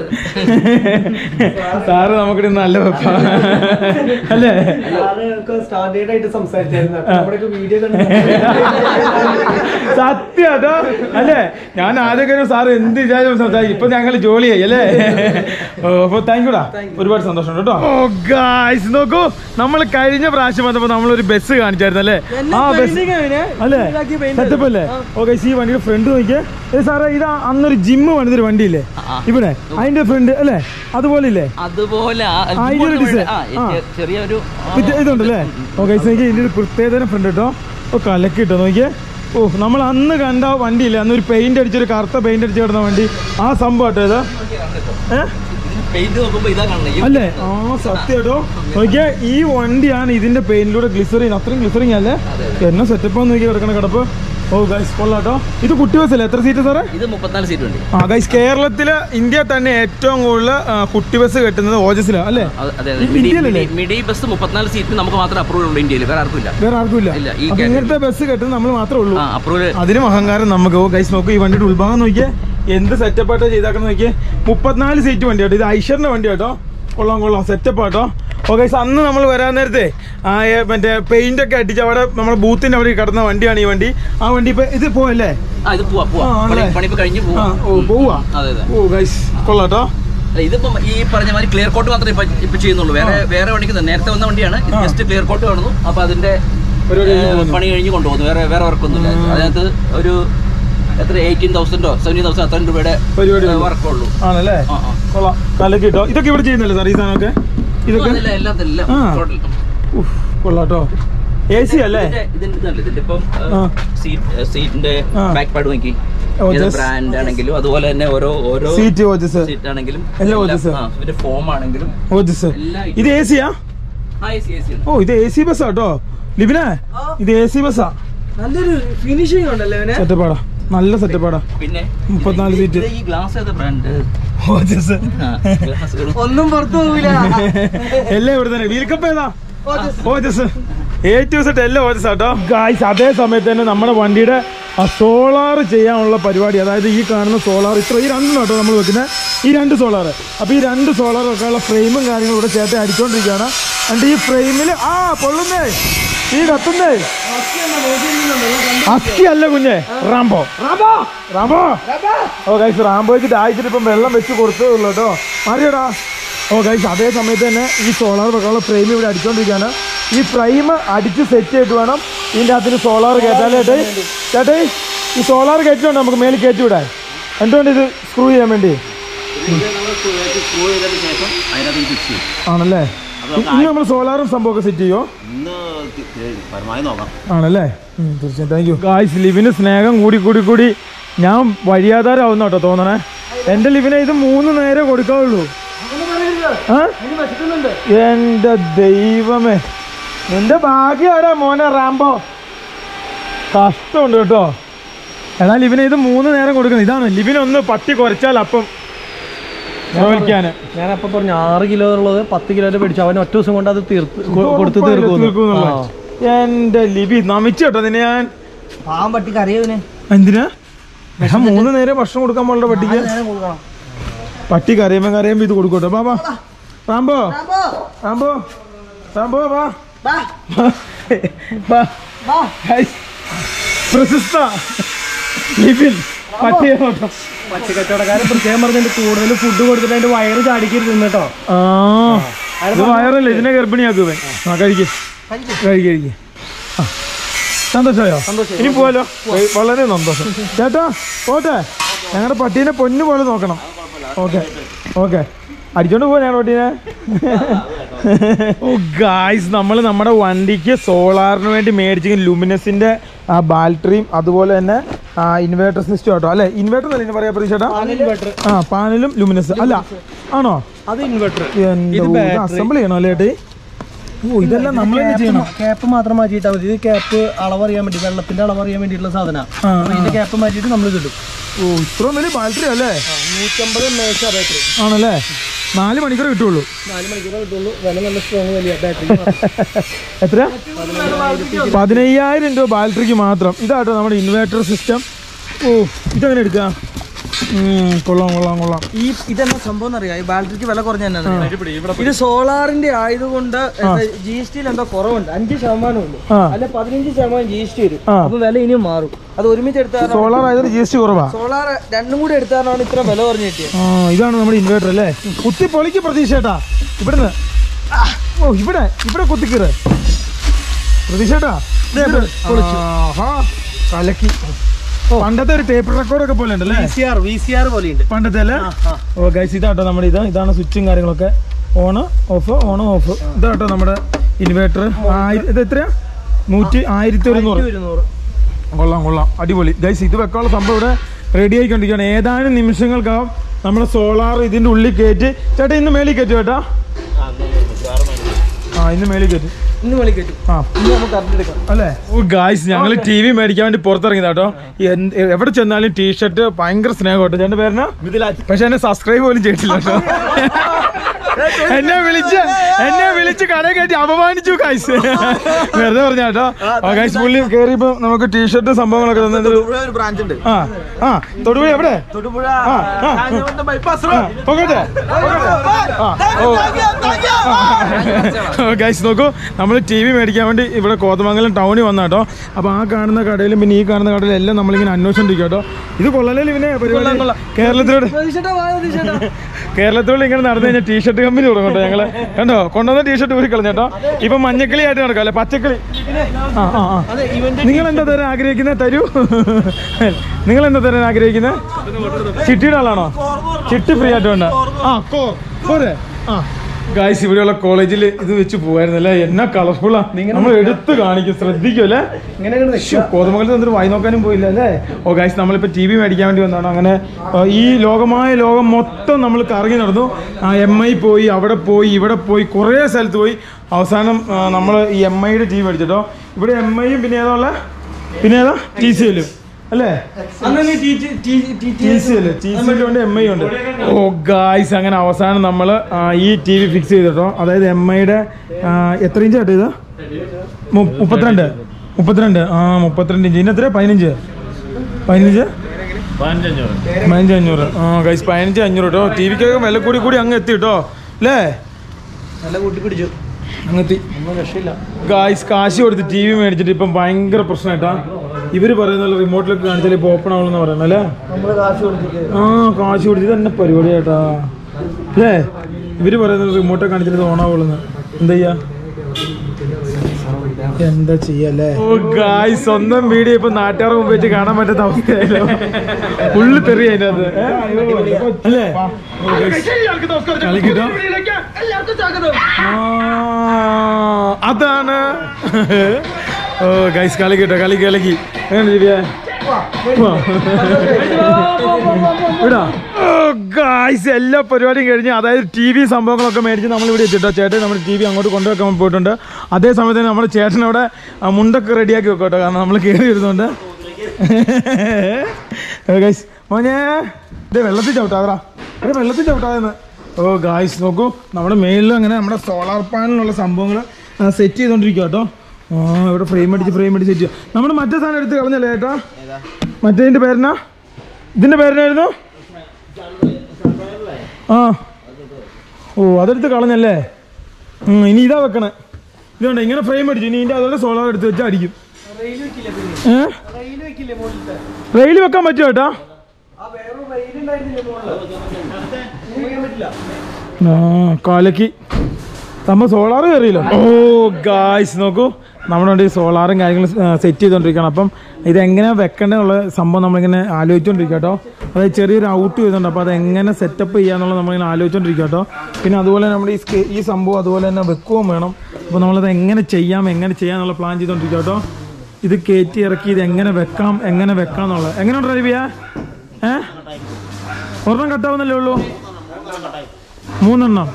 സാറ് നമുക്കിടെ നല്ല വെപ്പ അല്ലേ സ്റ്റാൻഡേർഡ് ആയിട്ട് സംസാരിച്ചായിരുന്നു നമ്മുടെ വീഡിയോ സത്യം അതോ അല്ലേ ഞാൻ ആദ്യമൊക്കെ സാർ എന്ത് വിചാരിച്ചു സംസാരിക്കും ഇപ്പൊ ഞങ്ങൾ ജോലിയായി അല്ലേ ഓ, അപ്പൊ താങ്ക് യുടാ ഒരുപാട് സന്തോഷം കേട്ടോ ഓ ഗായ്സ് നോക്കൂ നമ്മൾ കഴിഞ്ഞ പ്രാവശ്യം വന്നപ്പോ നമ്മളൊരു ബസ് കാണിച്ചായിരുന്നു അല്ലേ ആ ബസ് അല്ലേ സെറ്റപ്പ് അല്ലേ ഓ ഗൈസ് ഈ വണ്ടിയുടെ ഫ്രണ്ട് നോക്കിയേ ഏ സാറേ ഇതാ അന്നൊരു ജിമ്മ് പണിതൊരു വണ്ടിയില്ലേ ഇവിടെ അതിന്റെ ഫ്രണ്ട് അല്ലേ അതുപോലെ ഇല്ലേ അതുപോലെ ആ- ആ, ഇതിലൊരു ഇതുപോലെ design. ആ, ആ. ചെ- ചെറിയൊരു ഇത് ഇതുണ്ടല്ലേ ഓ ഗൈസ് നോക്കിയേ ഇതിന്റെ ഒരു പ്രത്യേകതരം ഫ്രണ്ട് കേട്ടോ ഓ കലക്കി കിട്ടോ നോക്കിയേ ഓ നമ്മൾ അന്ന് കണ്ട വണ്ടിയില്ലേ അന്ന് ഒരു പെയിന്റ് അടിച്ചൊരു കറുത്ത പെയിന്റ് അടിച്ച് കിടന്ന വണ്ടി ആ സംഭവം കേട്ടോ ഇത് ഏഹ് പെയിന്റ് നോക്കുമ്പോ ഇതാ കാണുന്നത് ഈ- അല്ലേ ആ സത്യം കേട്ടോ നോക്കിയാ ഈ വണ്ടിയാണ് ഇതിന്റെ പെയിന്റിലൂടെ ഗ്ലിസറിൻ അത്രയും ഗ്ലിസറിൻ അല്ലേ എന്നെ സെറ്റപ്പ് നോക്കി കിടക്കണ കിടപ്പ് ഓ ഗൈസ് കൊള്ളാട്ടോ ഇത് കുട്ടി ബസ്സല്ലേ എത്ര സീറ്റ് സാറേ ഇത് മുപ്പത്തിനാല് സീറ്റ് ഉണ്ട് ആ ഗൈസ് കേരളത്തില് ഇന്ത്യ തന്നെ ഏറ്റവും കൂടുതൽ ആ, കുട്ടി ബസ് കെട്ടുന്നത് ഓജസിലാണ് അല്ലേ അത് അതെ ഇത് ഇന്ത്യയിലല്ലേ? മിഡി ബസ് മുപ്പത്തിനാല് സീറ്റ് നമുക്ക് മാത്രം അപ്രൂവൽ ഉള്ളൂ ഇന്ത്യയിൽ വേറെ ആർക്കും ഇല്ല വേറെ ആർക്കും ഇല്ല ഇല്ല, ഈ അപ്പൊ ഇങ്ങനത്തെ ബസ് കെട്ടുന്നത് നമ്മൾ മാത്രമേ ഉള്ളൂ ആ അപ്രൂവൽ അതിനും അഹങ്കാരം നമുക്ക് ഓ ഗൈസ് നോക്കൂ ഈ വണ്ടിയുടെ ഉത്ഭാഗം നോക്കിയേ എന്ത് സെറ്റപ്പ് ആയിട്ടോ ചെയ്താക്കണം നോക്കിയേ മുപ്പത്തിനാല് സീറ്റ് വണ്ടി കേട്ടോ ഇത് ഐഷറിന്റെ വണ്ടി കേട്ടോ കൊള്ളാം കൊള്ളാം സെറ്റപ്പ് ആട്ടോ ഓ ഗൈസ് അന്ന് നമ്മൾ വരാൻ നേരത്തെ ആ ഏ, മറ്റേ പെയിന്റ് ഒക്കെ അടിച്ച് അവിടെ നമ്മുടെ ബൂത്തിന്റെ അവിടെ കിടന്ന വണ്ടിയാണ് ഈ വണ്ടി ആ വണ്ടി ഇപ്പൊ ഇത് പോയല്ലേ ആ ഇത് പോവാ പോവാ ആ, ആണല്ലേ? പണി- പണിയിപ്പോ കഴിഞ്ഞ് ആ പോവാ ഓ പോവാ അതെ അതെ ഓ ഗൈസ് കൊള്ളാട്ടോ അല്ല, ഇതിപ്പോ ഈ പറഞ്ഞ മാതിരി ക്ലിയർ കോട്ട് മാത്രമേ ഇപ്പൊ ഇപ്പൊ ചെയ്യുന്നുള്ളൂ വേറെ വേറെ വണ്ടിക്ക് തന്നെ. നേരത്തെ വന്ന വണ്ടിയാണ് ഇത് ആ. ജസ്റ്റ് ക്ലിയർ കോട്ട് കാണുന്നു അപ്പൊ അതിന്റെ പരിപാടി കഴിഞ്ഞ് ഏ, പോകുന്നു. പണി കഴിഞ്ഞ് കൊണ്ടുപോകുന്നു വേറെ വേറെ വർക്കൊന്നുമില്ല അതിനകത്ത് ഒരു എത്ര എയ്റ്റീൻ തൗസൻഡോ സെവൻറ്റീൻ തൗസൻഡ് അത്രയും രൂപയുടെ പരിപാടി വർക്കുള്ളൂ ആണല്ലേ ആ ആ കൊള്ളാം കലക്ക് കിട്ടോ ഇതൊക്കെ ഇവിടെ ചെയ്യുന്നല്ലേ സാർ ഈ സാധനമൊക്കെ ഇതൊക്കെ അതല്ല, എല്ലാം എല്ലാം ആ. ടോട്ടൽ ഉഫ്, കൊള്ളാട്ടോ എ സി അല്ലേ ഇതിന്റെ- ഇതിന്റെ ഇതല്ല, ഇതിന്റെ ഇപ്പം ആ. സീറ്റ് സീറ്റിന്റെ ആ. ബാക്ക് പാഡ് നോക്കി ഓ, ഏത് just- ബ്രാൻഡ് ആണെങ്കിലും അതുപോലെ തന്നെ ഓരോ ഓരോ സീറ്റ് ഓജസ് സീറ്റ് ആണെങ്കിലും എല്ലാം എല്ലാം- ഓജസ്. ആ, ഇതിന്റെ ഫോം ആണെങ്കിലും ഓജസ് എല്ലാം ഇത് എ സിയാ ആ എ സി എ സി ഓ ഇത് എ സി ബസ്സാ കേട്ടോ ലിബിനെ ഇത് എ സി ബസ്സാ നല്ലൊരു ഫിനിഷിംഗ് ഉണ്ടല്ലേ ഇവന് സെറ്റപ്പാടാ നല്ല സെറ്റപ്പാടാ പിന്നെ മുപ്പത്തിനാല് ഇത് സീറ്റ്. ഇത് ഈ ഗ്ലാസ് ഏതാ ബ്രാൻഡ് ഓജസ് ഗ്ലാസ് ഒന്നും പുറത്തു പോവില്ല എല്ലാം ഇവിടെ തന്നെ വീൽ കപ്പ് ഏതാ ഓജസ് എ ടു സെറ്റ് എല്ലാം ഓജസ് ആട്ടോ ഗായ്സ് അതേ സമയത്ത് തന്നെ നമ്മുടെ വണ്ടിയുടെ സോളാർ ചെയ്യാനുള്ള പരിപാടി അതായത് ഈ കാണുന്ന സോളാർ ഇത്ര ഈ രണ്ടെണ്ണം കേട്ടോ നമ്മൾ വെക്കുന്നത് ഈ രണ്ട് സോളാർ അപ്പോൾ ഈ രണ്ട് സോളാർ വെക്കാനുള്ള ഫ്രെയിമും കാര്യങ്ങളും ഇവിടെ ചേട്ടൻ അടിച്ചുകൊണ്ടിരിക്കുകയാണ് എന്നിട്ട് ഈ ഫ്രെയിമിൽ ആ പൊള്ളുന്നേ ഈ കത്തുന്നേ അസ്കി അല്ല കുഞ്ഞെ റാംബോ റാംബോ ഓ ഗൈസ് റാംബോയ്ക്ക് ദാഹിച്ചിട്ട് ഇപ്പം വെള്ളം വെച്ച് കൊടുത്തേ ഉള്ളൂ കേട്ടോ മാറിയടാ ഓ ഗൈസ് അതേ സമയത്ത് തന്നെ ഈ സോളാർ വെക്കാനുള്ള ഫ്രെയിം ഇവിടെ അടിച്ചുകൊണ്ടിരിക്കുകയാണ് ഈ ഫ്രെയിം അടിച്ച് സെറ്റ് ചെയ്തിട്ട് വേണം ഇതിൻ്റെ അകത്തിന് സോളാർ കയറ്റാൻ ചേട്ടേ ചേട്ടേ ഈ സോളാർ കയറ്റിട്ടുണ്ട് നമുക്ക് മേലിൽ കയറ്റി വിടാൻ എന്തുകൊണ്ട് ഇത് സ്ക്രൂ ചെയ്യാൻ വേണ്ടി സ്ക്രൂ ചെയ്തതിന് ശേഷം അതിനകത്ത് ഫിക്സ് ചെയ്യും ആണല്ലേ ഇനി നമ്മൾ സോളാറും സംഭവമൊക്കെ സെറ്റ് ചെയ്യുമോ ഇന്ന് തി- തി- പരമാവധി നോക്കാം ആണല്ലേ ഉം, തീർച്ചയായും താങ്ക് യു ഗായ്സ് ലിവിന് സ്നേഹം കൂടി കൂടി കൂടി ഞാൻ വഴിയാധാരമാവുന്ന കേട്ടോ തോന്നണേ എൻ്റെ ലിവിനെ ഇത് മൂന്ന് നേരെ കൊടുക്കാവുള്ളൂ ആ? എൻ്റെ ദൈവമേ നിന്റെ ഭാഗ്യമാടാ മോനെ റാംബോ കഷ്ടമുണ്ട് കേട്ടോ എടാ ലിവിനെ ഇത് മൂന്ന് നേരം കൊടുക്കണം ഇതാണ് ലിവിനൊന്ന് പട്ടി കുറച്ചാൽ അപ്പം ചോദിക്കാന് ഞാൻ അപ്പൊ പറഞ്ഞു ആറ് കിലോ ഉള്ളത് പത്ത് കിലോയിൽ പിടിച്ചു അവൻ ഒറ്റ ദിവസം കൊണ്ട് അത് തീർത്ത് കൊ- കൊടുത്ത് തീർക്കും തീർക്കുമെന്നുള്ളത്. എന്റെ ലിബി നമിച്ചു കേട്ടോ നിന്നെ ഞാൻ പാവം പട്ടിക്ക് അറിയാവിനെ എന്തിനാ ഞാൻ മൂന്ന് നേരം ഭക്ഷണം കൊടുക്കാൻ പോലുള്ള പട്ടിക്ക് പട്ടി കരയുമ്പോ കരയുമ്പോ ഇത് കൊടുക്കട്ടെ ബാബാ റാംബോ റാംബോ റാംബോ വാ വാ ഗൈസ്, പ്രശസ്ത ലിബിൻ പട്ടിയെ നോട്ടം പച്ചക്കച്ചവടക്കാരൻ പ്രത്യേകം പറഞ്ഞിട്ട് കൂടുതൽ ഫുഡ് കൊടുത്തിട്ട് അതിന്റെ വയറ് ചാടിക്കരുത് കേട്ടോ ആ ഇത് വയറല്ലേ ഇതിനെ ഗർഭിണിയാക്കുവേ ആ കഴിക്ക് കഴിക്ക് കഴിക്ക് ആ സന്തോഷമായോ ഇനി പോവാലോ വ- വളരെ സന്തോഷം ചേട്ടാ പോട്ടെ ഞങ്ങളുടെ പട്ടീനെ പൊന്നു പോലെ നോക്കണം ഓക്കെ ഓക്കെ അടിച്ചോണ്ട് പോവാ ഞങ്ങളുടെ പട്ടീനെ ഓ ഗായ്സ് നമ്മൾ നമ്മുടെ വണ്ടിക്ക് സോളാറിന് വേണ്ടി മേടിച്ച ലുമിനസിന്റെ ആ ബാറ്ററിയും അതുപോലെ തന്നെ ഇൻവേർട്ടർ സിസ്റ്റം കേട്ടോ അല്ലെ ഇൻവേർട്ടർ അല്ലേ ഇനി പറയാ പ്രതീക്ഷേട്ടാ ആ പാനലും ലുമിനസ് അല്ല ആണോ അത് ഇൻവെർട്ടർ എന്താ അസംബിൾ ചെയ്യണോ അല്ലേ ഏട്ടി ഓ ഇതെല്ലാം നമ്മൾ തന്നെ ചെയ്യണം ക്യാപ്പ് മാത്രം മാറ്റിയിട്ടാൽ മതി ഇത് ക്യാപ്പ് അളവറിയാൻ വേണ്ടി വെള്ളത്തിന്റെ അളവറിയാൻ വേണ്ടിയിട്ടുള്ള സാധനമാണ് ആ, അപ്പൊ ഇതിന്റെ ക്യാപ്പ് മാറ്റിയിട്ട് നമ്മൾ കിട്ടും ഓ ഇത്രയും വലിയ ബാറ്ററി അല്ലേ നൂറ്റമ്പത് മേശ ബാറ്ററി ആണല്ലേ നാല് മണിക്കൂർ കിട്ടുള്ളൂ നാല് മണിക്കൂറേ കിട്ടുള്ളൂ വില നല്ല സ്ട്രോങ് വലിയ ബാറ്ററി എത്ര പതിനയ്യായിരം രൂപ ബാറ്ററിക്ക് മാത്രം ഇതാട്ടോ നമ്മുടെ ഇൻവേർട്ടർ സിസ്റ്റം ഓ ഇതെങ്ങനെ എടുക്കാം ഉം, കൊള്ളാം കൊള്ളാം കൊള്ളാം ഈ ഇതെന്നാ സംഭവം എന്നറിയാം ഈ ബാറ്ററിക്ക് വില കുറഞ്ഞ ഇത് സോളാറിന്റെ ആയതുകൊണ്ട് ജി എസ് ടിയിൽ എന്തോ കുറവുണ്ട് അഞ്ച് ശതമാനം ഉണ്ട് ആ. അല്ല പതിനഞ്ച് ശതമാനം ജി എസ് ടി വരും ആ. അപ്പൊ വില ഇനിയും മാറും അത് ഒരുമിച്ച് എടുത്താൽ സോളാർ ആയതിന് ജി എസ് ടി കുറവാ സോളാർ രണ്ടും കൂടി എടുത്താലാണ് ഇത്ര വില കുറഞ്ഞ് കിട്ടിയത് ആ ഇതാണ് നമ്മുടെ ഇൻവേർട്ടർ അല്ലേ കുത്തി പൊളിക്ക് പ്രതീക്ഷേട്ടാ ഇവിടുന്ന് ഓ ഇവിടെ ഇവിടെ കുത്തിക്കീറ് പ്രതീക്ഷേട്ടാ ആഹാ, കലക്കി പണ്ടത്തെ ഒരു ടേപ്പ് റെക്കോർഡൊക്കെ പോലെ ഉണ്ടല്ലേ V C R V C R പോലെയുണ്ട് പണ്ടത്തെ അല്ലേ ഓ ഗൈസ് ഇതാട്ടോ നമ്മുടെ ഇത് ഇതാണ് സ്വിച്ചും കാര്യങ്ങളൊക്കെ ഓണ് ഓഫ് ഓണ് ഓഫ് ഇതാട്ടോ നമ്മുടെ ഇൻവേർട്ടർ ഇത് എത്രയാ നൂറ്റി ആയിരത്തി ഒരുന്നൂറ് ഇരുന്നൂറ് കൊള്ളാം കൊള്ളാം അടിപൊളി ഗൈസ് ഇത് വെക്കാനുള്ള സംഭവം ഇവിടെ റെഡി ആയിക്കൊണ്ടിരിക്കുകയാണ് ഏതാനും നിമിഷങ്ങൾക്കാവും നമ്മുടെ സോളാർ ഇതിന്റെ ഉള്ളിൽ കയറ്റി ചേട്ടാ ഇന്ന് മേളിൽ കയറ്റി ചേട്ടാ ആ ഇന്ന് മേളിൽ കയറ്റി ഇന്ന് വിളി കിട്ടും ആ ഇന്ന് നമുക്ക് കറണ്ട് എടുക്കാം അല്ലേ ഓ ഗായ്സ് ഞങ്ങൾ ടി വി മേടിക്കാൻ വേണ്ടി പുറത്തിറങ്ങിയതാ കേട്ടോ എന്ത്- എവിടെ ചെന്നാലും ടീഷർട്ട് ഭയങ്കര സ്നേഹം കേട്ടോ ചേട്ടൻ പേരനാ പക്ഷെ എന്നെ സബ്സ്ക്രൈബ് പോലും ചെയ്തിട്ടില്ല കേട്ടോ എന്നെ വിളിച്ച് എന്നെ വിളിച്ച് കടയിൽ കയറ്റി അപമാനിച്ചു ഗായ്സ് വെറുതെ പറഞ്ഞ കേട്ടോ ഗായ്സ് പുള്ളി കയറിയപ്പോ നമുക്ക് ടീഷർട്ട് സംഭവങ്ങളൊക്കെ തന്നത് ഒരു ബ്രാഞ്ച് ഉണ്ട് ആ ആ തൊടുപുഴ എവിടെ തൊടുപുഴ ആ, ആ. കാഞ്ഞിരപ്പള്ളി bypass ആ, പോകട്ടെ ഗൈസ് നോക്കൂ നമ്മൾ ടി വി മേടിക്കാൻ വേണ്ടി ഇവിടെ കോതമംഗലം ടൗണിൽ വന്ന കേട്ടോ അപ്പോൾ ആ കാണുന്ന കടയിലും പിന്നെ ഈ കാണുന്ന കടയിലും എല്ലാം നമ്മളിങ്ങനെ അന്വേഷിച്ചിരിക്കും കേട്ടോ ഇത് കൊള്ളലല്ലേ ഇവനെ പരിപാടി കേരളത്തിലൂടെ പ്രതീക്ഷേട്ടാ വാ പ്രതീക്ഷേട്ടാ കേരളത്തിലൂടെ ഇങ്ങനെ നടന്നു കഴിഞ്ഞാൽ ടീഷർട്ട് കമ്പനി തുടങ്ങും കേട്ടോ ഞങ്ങള് കണ്ടോ കൊണ്ടുവന്ന ടീഷർട്ട് ഊരി കളഞ്ഞേട്ടോ ഇപ്പൊ മഞ്ഞക്കിളി ആയിട്ട് നടക്കാം അല്ലെ പച്ചക്കിളി ആ ആ ആ അതെ ഇവന്റ് നിങ്ങൾ എന്താ തരാൻ ആഗ്രഹിക്കുന്നത് തരൂ നിങ്ങൾ എന്താ തരാൻ ആഗ്രഹിക്കുന്നത് ചിട്ടിയുടെ ആളാണോ ചിട്ടി ഫ്രീ ആയിട്ട് വേണ്ട ആ കോ പോരെ ആ ഗായ്സ് ഇവിടെയുള്ള കോളേജിൽ ഇത് വെച്ച് പോകായിരുന്നു അല്ലേ എന്നാ കളർഫുള്ളാ നമ്മൾ എടുത്ത് കാണിക്കും ശ്രദ്ധിക്കും അല്ലേ ഇങ്ങനെയാണ് ശ്ശോ, കോതമംഗലത്ത് എന്നിട്ട് വായി നോക്കാനും പോയില്ല അല്ലേ ഓ ഗായ്സ് നമ്മളിപ്പോൾ ടി വി മേടിക്കാൻ വേണ്ടി വന്നതാണ് അങ്ങനെ ആ, ഈ ലോകമായ ലോകം മൊത്തം നമ്മൾ കറങ്ങി നടന്നു ആ എം ഐ പോയി അവിടെ പോയി ഇവിടെ പോയി കുറേ സ്ഥലത്ത് പോയി അവസാനം നമ്മൾ ഈ എം ഐയുടെ ടി വി മേടിച്ചിട്ടോ ഇവിടെ എം ഐയും പിന്നെ ഏതാ ഉള്ള പിന്നെ ഏതാ ടി സി എല്ലും അല്ലേ അന്ന് നീ T T T T T C അല്ലേ ടി സി ഉണ്ട് എം ഐ ഉണ്ട് ഓ ഗായ്സ് അങ്ങനെ അവസാനം നമ്മൾ ഈ ടി വി ഫിക്സ് ചെയ്തിട്ടോ അതായത് എം ഐയുടെ എത്ര ഇഞ്ച് ആട്ടോ ഇത് മു- മുപ്പത്തിരണ്ട് മുപ്പത്തിരണ്ട് ആ മുപ്പത്തിരണ്ട് ഇഞ്ച് ഇതിന് എത്ര പതിനഞ്ച് പതിനഞ്ച് പതിനഞ്ച് അഞ്ഞൂറ് ആ ഗൈസ് പതിനഞ്ച് അഞ്ഞൂറ് കേട്ടോ ടി വിക്കൊക്കെ വില കൂടി കൂടി അങ്ങ് എത്തി കേട്ടോ അല്ലേ നല്ല കൂട്ടി പിടിച്ചു അങ്ങെത്തി ഒന്നും രക്ഷയില്ല ഗായ്സ് കാശ് കൊടുത്ത് ടി വി മേടിച്ചിട്ട് ഇപ്പം ഭയങ്കര പ്രശ്നമായിട്ടാ ഇവര് പറയുന്ന റിമോട്ടിലൊക്കെ കാണിച്ചാൽ ഇപ്പോൾ ഓപ്പൺ ആവുള്ളൂ പറയുന്നത് അല്ലേ നമ്മള് കാശ് കൊടുത്തിട്ട് ആ കാശ് കൊടുത്ത് തന്നെ പരിപാടി ചേട്ടാ അല്ലേ ഇവര് പറയുന്നത് റിമോട്ടെ കാണിച്ചിട്ട് ഓണാവുള്ളൂ എന്താ ചെയ്യാ എന്താ ചെയ്യല്ലേ ഓ ഗായ് സ്വന്തം വീഡിയോ ഇപ്പൊ നാട്ടുകാരുടെ മുമ്പ് വെച്ച് കാണാൻ പറ്റാത്ത അവസ്ഥയായല്ലോ ഉള്ളു തെറി അതിന്റെ അത് അല്ലേ കളിക്കിട്ടോ ആ, അതാണ് ഓ ഗൈസ് കളി കേട്ടോ കളി കളിക്ക് എങ്ങനെ ദിവ്യ വിടാ ഗായ്സ് എല്ലാ പരിപാടിയും കഴിഞ്ഞ് അതായത് ടി വി സംഭവങ്ങളൊക്കെ മേടിച്ച് നമ്മൾ ഇവിടെ എത്തിട്ടോ ചേട്ടൻ നമ്മുടെ ടി വി അങ്ങോട്ട് കൊണ്ടുവെക്കാൻ പോയിട്ടുണ്ട് അതേ സമയത്ത് തന്നെ നമ്മുടെ ചേട്ടൻ അവിടെ ആ മുണ്ടൊക്കെ റെഡിയാക്കി വെക്കോട്ടോ കാരണം നമ്മൾ കയറി വരുന്നുണ്ട് ഗൈസ് മോനെ ഇത് വെള്ളത്തിൽ ചവിട്ടാതറാ ഇവിടെ വെള്ളത്തിൽ ചവിട്ടാതെന്ന് ഓ ഗായ്സ് നോക്കൂ നമ്മുടെ മേളിലും അങ്ങനെ നമ്മുടെ സോളാർ പാനലിനുള്ള സംഭവങ്ങൾ സെറ്റ് ചെയ്തോണ്ടിരിക്കുക കേട്ടോ ആ ഇവിടെ ഫ്രെയിം അടിച്ച് ഫ്രെയിം അടിച്ച് സെറ്റ് ചെയ്യാം നമ്മുടെ മറ്റേ സാധനം എടുത്ത് കളഞ്ഞല്ലേ ചേട്ടാ മറ്റേതിൻ്റെ പേരെന്നാ ഇതിൻ്റെ പേരെന്നായിരുന്നു ആ ഓ അതെടുത്ത് കളഞ്ഞല്ലേ ഉം, ഇനി ഇതാ വെക്കണേ ഇതുകൊണ്ട് ഇങ്ങനെ ഫ്രെയിം അടിച്ചു ഇനി ഇതിൻ്റെ അതുപോലെ സോളാർ എടുത്ത് വെച്ചാൽ അടിക്കും ഏ റെയിൽ വെക്കാൻ പറ്റുമോ ചേട്ടാ ആ കാലക്ക് നമ്മ സോളാർ കയറിയില്ലോ ഓ ഗായ്സ് നോക്കൂ നമ്മുടെ വണ്ടി സോളാറും കാര്യങ്ങളും സെറ്റ് ചെയ്തുകൊണ്ടിരിക്കുകയാണ് അപ്പം ഇതെങ്ങനെ വെക്കേണ്ടതെന്നുള്ള സംഭവം നമ്മളിങ്ങനെ ആലോചിച്ചുകൊണ്ടിരിക്കുക കേട്ടോ അതായത് ചെറിയൊരു ഔട്ട് ചെയ്തുണ്ട് അപ്പോൾ അതെങ്ങനെ സെറ്റപ്പ് ചെയ്യാന്നുള്ളത് നമ്മളിങ്ങനെ ആലോചിച്ചുകൊണ്ടിരിക്കുക കേട്ടോ പിന്നെ അതുപോലെ നമ്മുടെ ഈ സ്കെ- ഈ സംഭവം അതുപോലെ തന്നെ വെക്കുകയും വേണം അപ്പോൾ നമ്മളത് എങ്ങനെ ചെയ്യാം എങ്ങനെ ചെയ്യാന്നുള്ള പ്ലാൻ ചെയ്തുകൊണ്ടിരിക്കുക കേട്ടോ ഇത് കയറ്റി ഇറക്കി ഇത് എങ്ങനെ വെക്കാം എങ്ങനെ വെക്കാം എന്നുള്ളത് എങ്ങനെ ഉണ്ട് റബിയ ഏ ഒരെണ്ണം കട്ടാവുന്നല്ലേ ഉള്ളൂ മൂന്നെണ്ണം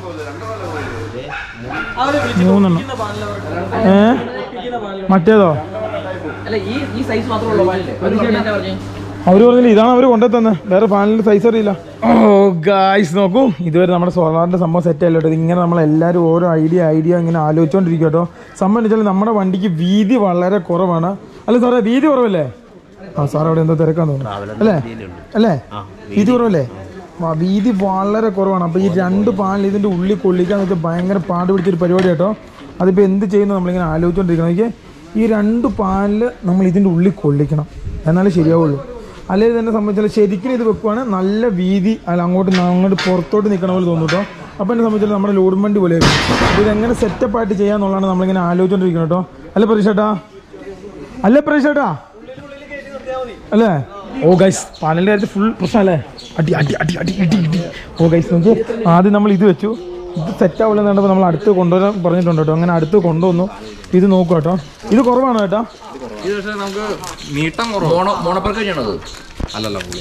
മൂന്നെണ്ണം ഏ മറ്റേതോ അല്ല ഈ ഈ സൈസ് മാത്രമേ ഉള്ളൂ പാലില് ഒരു ചേട്ടൻ എന്താ പറഞ്ഞേ അവര് പറഞ്ഞില്ല ഇതാണ് അവര് കൊണ്ടു തന്നെ വേറെ പാനലിന്റെ സൈസ് അറിയില്ല ഓ ഗായ്സ് നോക്കൂ ഇതുവരെ നമ്മുടെ സോളാറിന്റെ സംഭവം സെറ്റ് ആയല്ലോ കേട്ടോ ഇങ്ങനെ നമ്മൾ എല്ലാവരും ഓരോ ഐഡിയ ഐഡിയ ഇങ്ങനെ ആലോചിച്ചുകൊണ്ടിരിക്കും കേട്ടോ സംഭവം വെച്ചാൽ നമ്മുടെ വണ്ടിക്ക് വീതി വളരെ കുറവാണ് അല്ല സാറേ വീതി കുറവല്ലേ ആ സാർ അവിടെ എന്തോ തിരക്കാൻ തോന്നുന്നു അല്ലേ അല്ലേ വീതി കുറവല്ലേ ആ, വീതി വളരെ കുറവാണ് അപ്പോൾ ഈ രണ്ട് പാനൽ ഇതിൻ്റെ ഉള്ളിൽ കൊള്ളിക്കാന്ന് വെച്ചാൽ ഭയങ്കര പാട് പിടിച്ചൊരു പരിപാടി കേട്ടോ അതിപ്പോൾ എന്ത് ചെയ്യുന്നു നമ്മളിങ്ങനെ ആലോചിച്ചുകൊണ്ടിരിക്കണം നോക്കിയേ ഈ രണ്ട് പാനൽ നമ്മൾ ഇതിൻ്റെ ഉള്ളിൽ കൊള്ളിക്കണം എന്നാലേ ശരിയാവുള്ളൂ അല്ലെങ്കിൽ തന്നെ സംബന്ധിച്ചാൽ ശരിക്കും ഇത് വെക്കുവാണ് നല്ല വീതി അല്ല അങ്ങോട്ട് ന- അങ്ങോട്ട് പുറത്തോട്ട് നിൽക്കണ പോലെ തോന്നും കേട്ടോ അപ്പോൾ എന്നെ സംബന്ധിച്ചാൽ നമ്മുടെ ലോഡ് വണ്ടി പോലെ ആയിരിക്കും അപ്പോൾ ഇതെങ്ങനെ സെറ്റപ്പ് ആയിട്ട് ചെയ്യാന്നുള്ളതാണ് നമ്മളിങ്ങനെ ആലോചിച്ചുകൊണ്ടിരിക്കുന്നത് കേട്ടോ അല്ലേ പ്രതീക്ഷേട്ടാ അല്ലേ പ്രതീക്ഷേട്ടാ അല്ലേ ഓ ഗൈസ് പാനലിന്റെ കാര്യത്തിൽ ഫുൾ പ്രശ്നമല്ലേ അടി അടി അടി അടി ഇടി ഇടി ഓ ഗൈസ് നമുക്ക് ആദ്യം നമ്മൾ ഇത് വെച്ചു ഇത് സെറ്റ് ആവില്ല കണ്ടപ്പോൾ നമ്മൾ അടുത്ത് കൊണ്ടുവരാൻ പറഞ്ഞിട്ടുണ്ട് കേട്ടോ അങ്ങനെ അടുത്ത് കൊണ്ടുവന്നു ഇത് നോക്കുക കേട്ടോ ഇത് കുറവാണോ ചേട്ടാ ഇത് പക്ഷേ നമുക്ക് നീട്ടം മോണോ മോണപ്പറക്കാണത് അല്ലല്ല പുള്ളി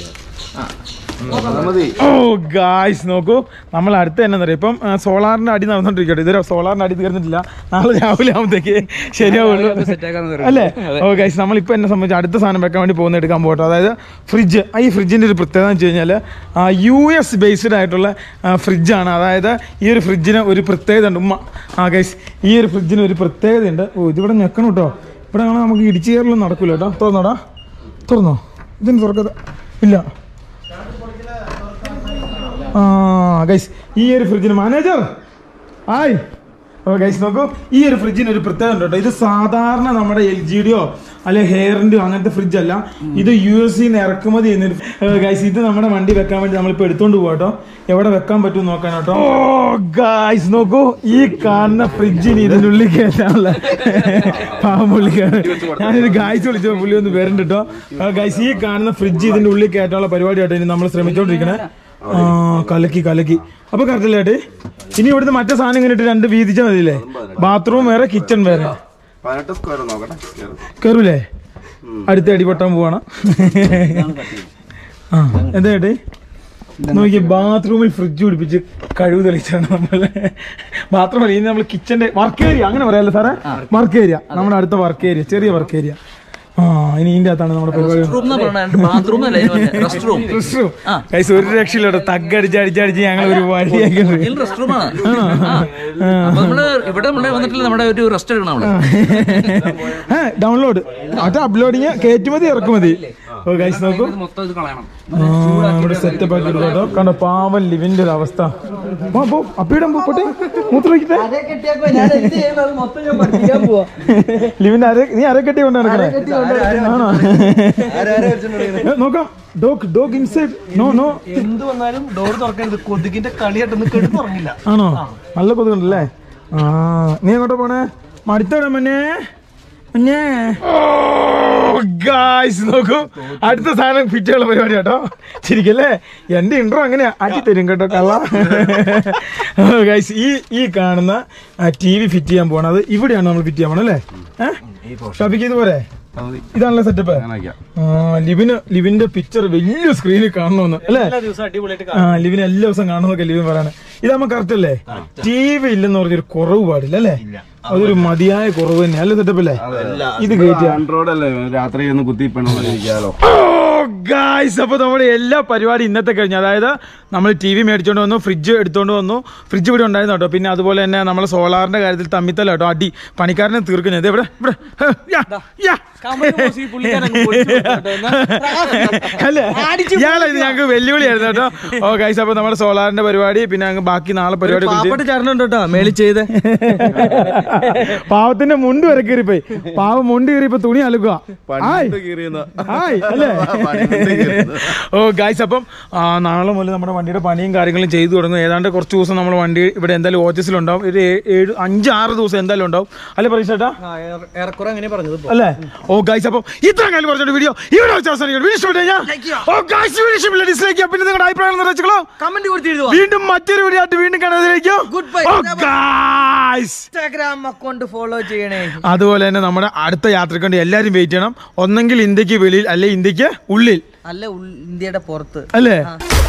ഓ ഗായ്സ് നോക്കൂ നമ്മൾ അടുത്ത് തന്നെ അറിയാം ഇപ്പം ആ, സോളാറിന്റെ അടി നടന്നുകൊണ്ടിരിക്കട്ടെ ഇതുവരെ സോളാറിന്റെ അടി തീർന്നിട്ടില്ല നാളെ രാവിലെ ആകുമ്പോഴത്തേക്ക് ശരിയാവുള്ളൂ അല്ലേ ഓ ഗൈസ് നമ്മളിപ്പോൾ എന്നെ സംബന്ധിച്ച് അടുത്ത സാധനം വെക്കാൻ വേണ്ടി പോകുന്ന എടുക്കാൻ പോകട്ടോ അതായത് ഫ്രിഡ്ജ് ഈ ഫ്രിഡ്ജിൻ്റെ ഒരു പ്രത്യേകത എന്ന് വെച്ച് കഴിഞ്ഞാൽ യു എസ് ബേസ്ഡ് ആയിട്ടുള്ള ഫ്രിഡ്ജാണ് അതായത് ഈ ഒരു ഫ്രിഡ്ജിന് ഒരു പ്രത്യേകത ഉണ്ട് ഉമ്മ ആ ഗൈസ് ഈ ഒരു ഫ്രിഡ്ജിന് ഒരു പ്രത്യേകതയുണ്ട് ഓ ഇതിവിടെ ഞെക്കണം കേട്ടോ ഇവിടെ കാണാൻ നമുക്ക് ഇടിച്ചു കയറലൊന്നും നടക്കില്ല കേട്ടോ തുറന്നോടാ തുറന്നോ ഇതിന് തുറക്കത് ഇല്ല ആ ഗൈസ് ഈ ഒരു ഫ്രിഡ്ജിന് മാനേജർ ഹായ് അപ്പോൾ ഗൈസ് നോക്കൂ ഈ ഒരു ഫ്രിഡ്ജിന് ഒരു പ്രത്യേകത ഉണ്ട് കേട്ടോ ഇത് സാധാരണ നമ്മുടെ എൽ ജിയുടെയോ അല്ലെ ഹെയറിന്റെയോ അങ്ങനത്തെ ഫ്രിഡ്ജ് അല്ല ഇത് യു എസ് സിന്ന് ഇറക്കുമതി ചെയ്യുന്ന ഗൈസ് ഇത് നമ്മുടെ വണ്ടി വെക്കാൻ വേണ്ടി നമ്മളിപ്പോൾ എടുത്തോണ്ട് പോകാം കേട്ടോ എവിടെ വെക്കാൻ പറ്റും നോക്കാൻ കേട്ടോ ഓ ഗൈസ് നോക്കൂ ഈ കാണുന്ന ഫ്രിഡ്ജിന് ഇതിന്റെ ഉള്ളിൽ കയറ്റാനുള്ള പാവം പുള്ളിക്കാണ് ഞാനൊരു ഗൈസ് വിളിച്ചോ പുള്ളി ഒന്ന് വരണ്ട കേട്ടോ ഗൈസ് ഈ കാണുന്ന ഫ്രിഡ്ജ് ഇതിന്റെ ഉള്ളിൽ കയറ്റാനുള്ള പരിപാടി കേട്ടോ ഇനി നമ്മൾ ശ്രമിച്ചോണ്ടിരിക്കണേ ആ കലക്കി കലക്കി അപ്പൊ കറക്റ്റ് അല്ലേ ഏട്ടാ? ഇനി ഇവിടുന്ന് മറ്റേ സാധനം ഇങ്ങനെ ഇട്ട് രണ്ട് വീതിച്ചാൽ മതിയില്ലേ ബാത്റൂം വേറെ കിച്ചൺ വേറെ പതിനെട്ട് സ്ക്വയർ നോക്കട്ടെ കയറൂലേ അടുത്ത അടി പൊട്ടാൻ പോവാണ് ആ എന്താ ഏട്ടേ നോക്കി ബാത്റൂമിൽ ഫ്രിഡ്ജ് പിടിപ്പിച്ച് കഴിവ് തെളിയിച്ചാണ് നമ്മൾ ബാത്റൂം അല്ല ഇനി നമ്മൾ കിച്ചന്റെ വർക്ക് ഏരിയ അങ്ങനെ പറയാല്ലേ സാറേ വർക്ക് ഏരിയ നമ്മുടെ അടുത്ത വർക്ക് ഏരിയ ചെറിയ വർക്ക് ഏരിയ ആ ഇനി ഇതിന്റെ അകത്താണ് നമ്മുടെ പരിപാടി റൂം എന്ന് പറഞ്ഞാൽ ബാത്റൂം അല്ല restroom restroom guys ഒരു രക്ഷയില്ലോട്ടോ തగ్గടിച്ച് അടിച്ചടിച്ച് ഞങ്ങൾ ഒരു വഴിയാക്കി റെസ്റ്റ് റൂമാണ് അപ്പൊ നമ്മള് ഇവിടെ നമ്മള് വന്നിട്ടില്ല നമ്മുടെ ഒരു റെസ്റ്റ് എടുക്കണം അവിടെ ഡൗൺലോഡ് മറ്റേ അപ്ലോഡിങ് കയറ്റുമതി ഇറക്കുമതി ഓ ഗൈസ് നോക്കൂ മൊത്തം ഇത് കളയണം ആ, ഇവിടെ സെറ്റപ്പ് ആക്കി കേട്ടോ കണ്ടോ പാവൻ ലിവിന്റെ ഒരു അവസ്ഥ പോ, പോ അപ്പിയിടാൻ പോ പോട്ടെ മൂത്ര വയ്ക്കട്ടെ അരെ കെട്ടിയാക്കോ ഞാൻ എന്ത് ചെയ്യുന്നു അത് മൊത്തം ഞാൻ പഠിപ്പിക്കാൻ പോവാ ലിവിന്റെ അര നീ അര കെട്ടി കൊണ്ട് നടക്കണേ ആണോ ഏ, നോക്കാം dog dog inside no no എന്ത് വന്നാലും ഡോർ തുറക്കരുത് കൊതുകിന്റെ കളിയായിട്ടൊന്നും കെടുത്ത് തുറങ്ങില്ല ആണോ നല്ല കൊതുകുണ്ടല്ലേ ആ നീ എങ്ങോട്ടാ പോണേ മടുത്തോടെ മന്നെ മഞ്ഞേ ഗായ്സ് നോക്കൂ അടുത്ത സാധനം ഫിറ്റ് ചെയ്യാനുള്ള പരിപാടി കേട്ടോ ശരിക്കല്ലേ എന്റെ ഇൻട്രോ അങ്ങനെയാ ആറ്റി തരും കേട്ടോ കള്ള ഗായ്സ് ഈ ഈ കാണുന്ന ടി വി ഫിറ്റ് ചെയ്യാൻ പോണത് ഇവിടെയാണ് നമ്മൾ ഫിറ്റ് ചെയ്യാൻ പോണത് അല്ലേ ഏഹ് ഷാഫിക്ക് ഇതുപോലെ ഇതാണല്ലോ സെറ്റപ്പ് ലിവിന് ലിവിന്റെ പിക്ചർ വലിയ സ്ക്രീനിൽ കാണണമെന്ന് അല്ലേ ദിവസം അടിപൊളിയായിട്ട് ആ ലിവിന് എല്ലാ ദിവസം കാണുന്നതൊക്കെ ലിവിൻ പറയാണ് ഇതാകുമ്പോ കറക്റ്റ് അല്ലേ ടി വി ഇല്ലെന്ന് പറഞ്ഞൊരു കുറവ് പാടില്ല അല്ലേ അതൊരു മതിയായ കുറവ് തന്നെ അല്ലേ സെറ്റപ്പ് അല്ലേ ഇത് കയറ്റിയ ആൻഡ്രോയിഡ് അല്ലേ രാത്രി ഒന്ന് കുത്തി പെണ്ണുങ്ങളിരിക്കാലോ ഗായ്സ് അപ്പൊ നമ്മുടെ എല്ലാ പരിപാടി ഇന്നത്തെ കഴിഞ്ഞു അതായത് നമ്മൾ ടി വി മേടിച്ചോണ്ട് വന്നു ഫ്രിഡ്ജ് എടുത്തോണ്ട് വന്നു ഫ്രിഡ്ജ് ഇവിടെ ഉണ്ടായിരുന്നു കേട്ടോ പിന്നെ അതുപോലെ തന്നെ നമ്മൾ സോളാറിന്റെ കാര്യത്തിൽ തമ്മിത്തല്ല കേട്ടോ അടി പണിക്കാരനെ തീർക്കുന്നത് ഇവിടെ ഇവിടെ ഹേ, യാ, യാ. അല്ലേ ഇയാളെ ഇത് ഞങ്ങൾക്ക് വെല്ലുവിളിയായിരുന്നു കേട്ടോ ഓ ഗൈസ് അപ്പൊ നമ്മുടെ സോളാറിന്റെ പരിപാടി പിന്നെ അങ്ങ് ബാക്കി നാളെ പരിപാടി കുറിച്ച് പാവപ്പെട്ട് ചേർന്നുണ്ട് കേട്ടോ മേളി ചെയ്ത് പാവത്തിന്റെ മുണ്ട് വരെ കീറിപ്പോയി പാവം മുണ്ട് കീറിയപ്പോ തുണി അലുക്കുക ആയ്. ആയ്, അല്ലേ ഓ ഗായ്സ് അപ്പം ആ, നാളെ മുതൽ നമ്മുടെ വണ്ടിയുടെ പണിയും കാര്യങ്ങളും ചെയ്തു തുടങ്ങും ഏതാണ്ട് കുറച്ച് ദിവസം നമ്മൾ വണ്ടി ഇവിടെ എന്തായാലും ഓഫീസിലുണ്ടാവും ഒരു ഏ- ഏഴ് അഞ്ച് ആറ് ദിവസം എന്തായാലും ഉണ്ടാവും അല്ലേ പരീക്ഷേട്ടാ ഏറെക്കുറെ അങ്ങനെ പറഞ്ഞത് ഇപ്പൊ. അല്ലേ ഓ ഗൈസ് അപ്പം ഇത്ര കാലം പറഞ്ഞ വീഡിയോ ഇവിടെ വെച്ച് അവസാനിക്കണം വീഡിയോ ഇഷ്ടപ്പെട്ടു കഴിഞ്ഞാൽ ഓ ഗൈസ് വീഡിയോ ഇഷ്ടമില്ല ഡിസ്ലൈക്ക് ചെയ്യാം പിന്നെ നിങ്ങളുടെ അഭിപ്രായം നിർവഹിച്ചോ കമന്റ് കൊടുത്ത് എഴുതുക വീണ്ടും മറ്റൊരു വീഡിയോ ആയിട്ട് വീണ്ടും കാണാതിരിക്കും Goodbye. ഓ ഗൈസ് ഇൻസ്റ്റാഗ്രാം അക്കൗണ്ട് ഫോളോ ചെയ്യണേ അതുപോലെ തന്നെ നമ്മുടെ അടുത്ത യാത്രയ്ക്ക് വേണ്ടി എല്ലാവരും വെയിറ്റ് ചെയ്യണം ഒന്നെങ്കിൽ ഇന്ത്യക്ക് വെളിയിൽ അല്ലെ ഇന്ത്യക്ക് ഉള്ളിൽ അല്ല ഉൾ- ഇന്ത്യയുടെ പുറത്ത് അല്ലേ ആ.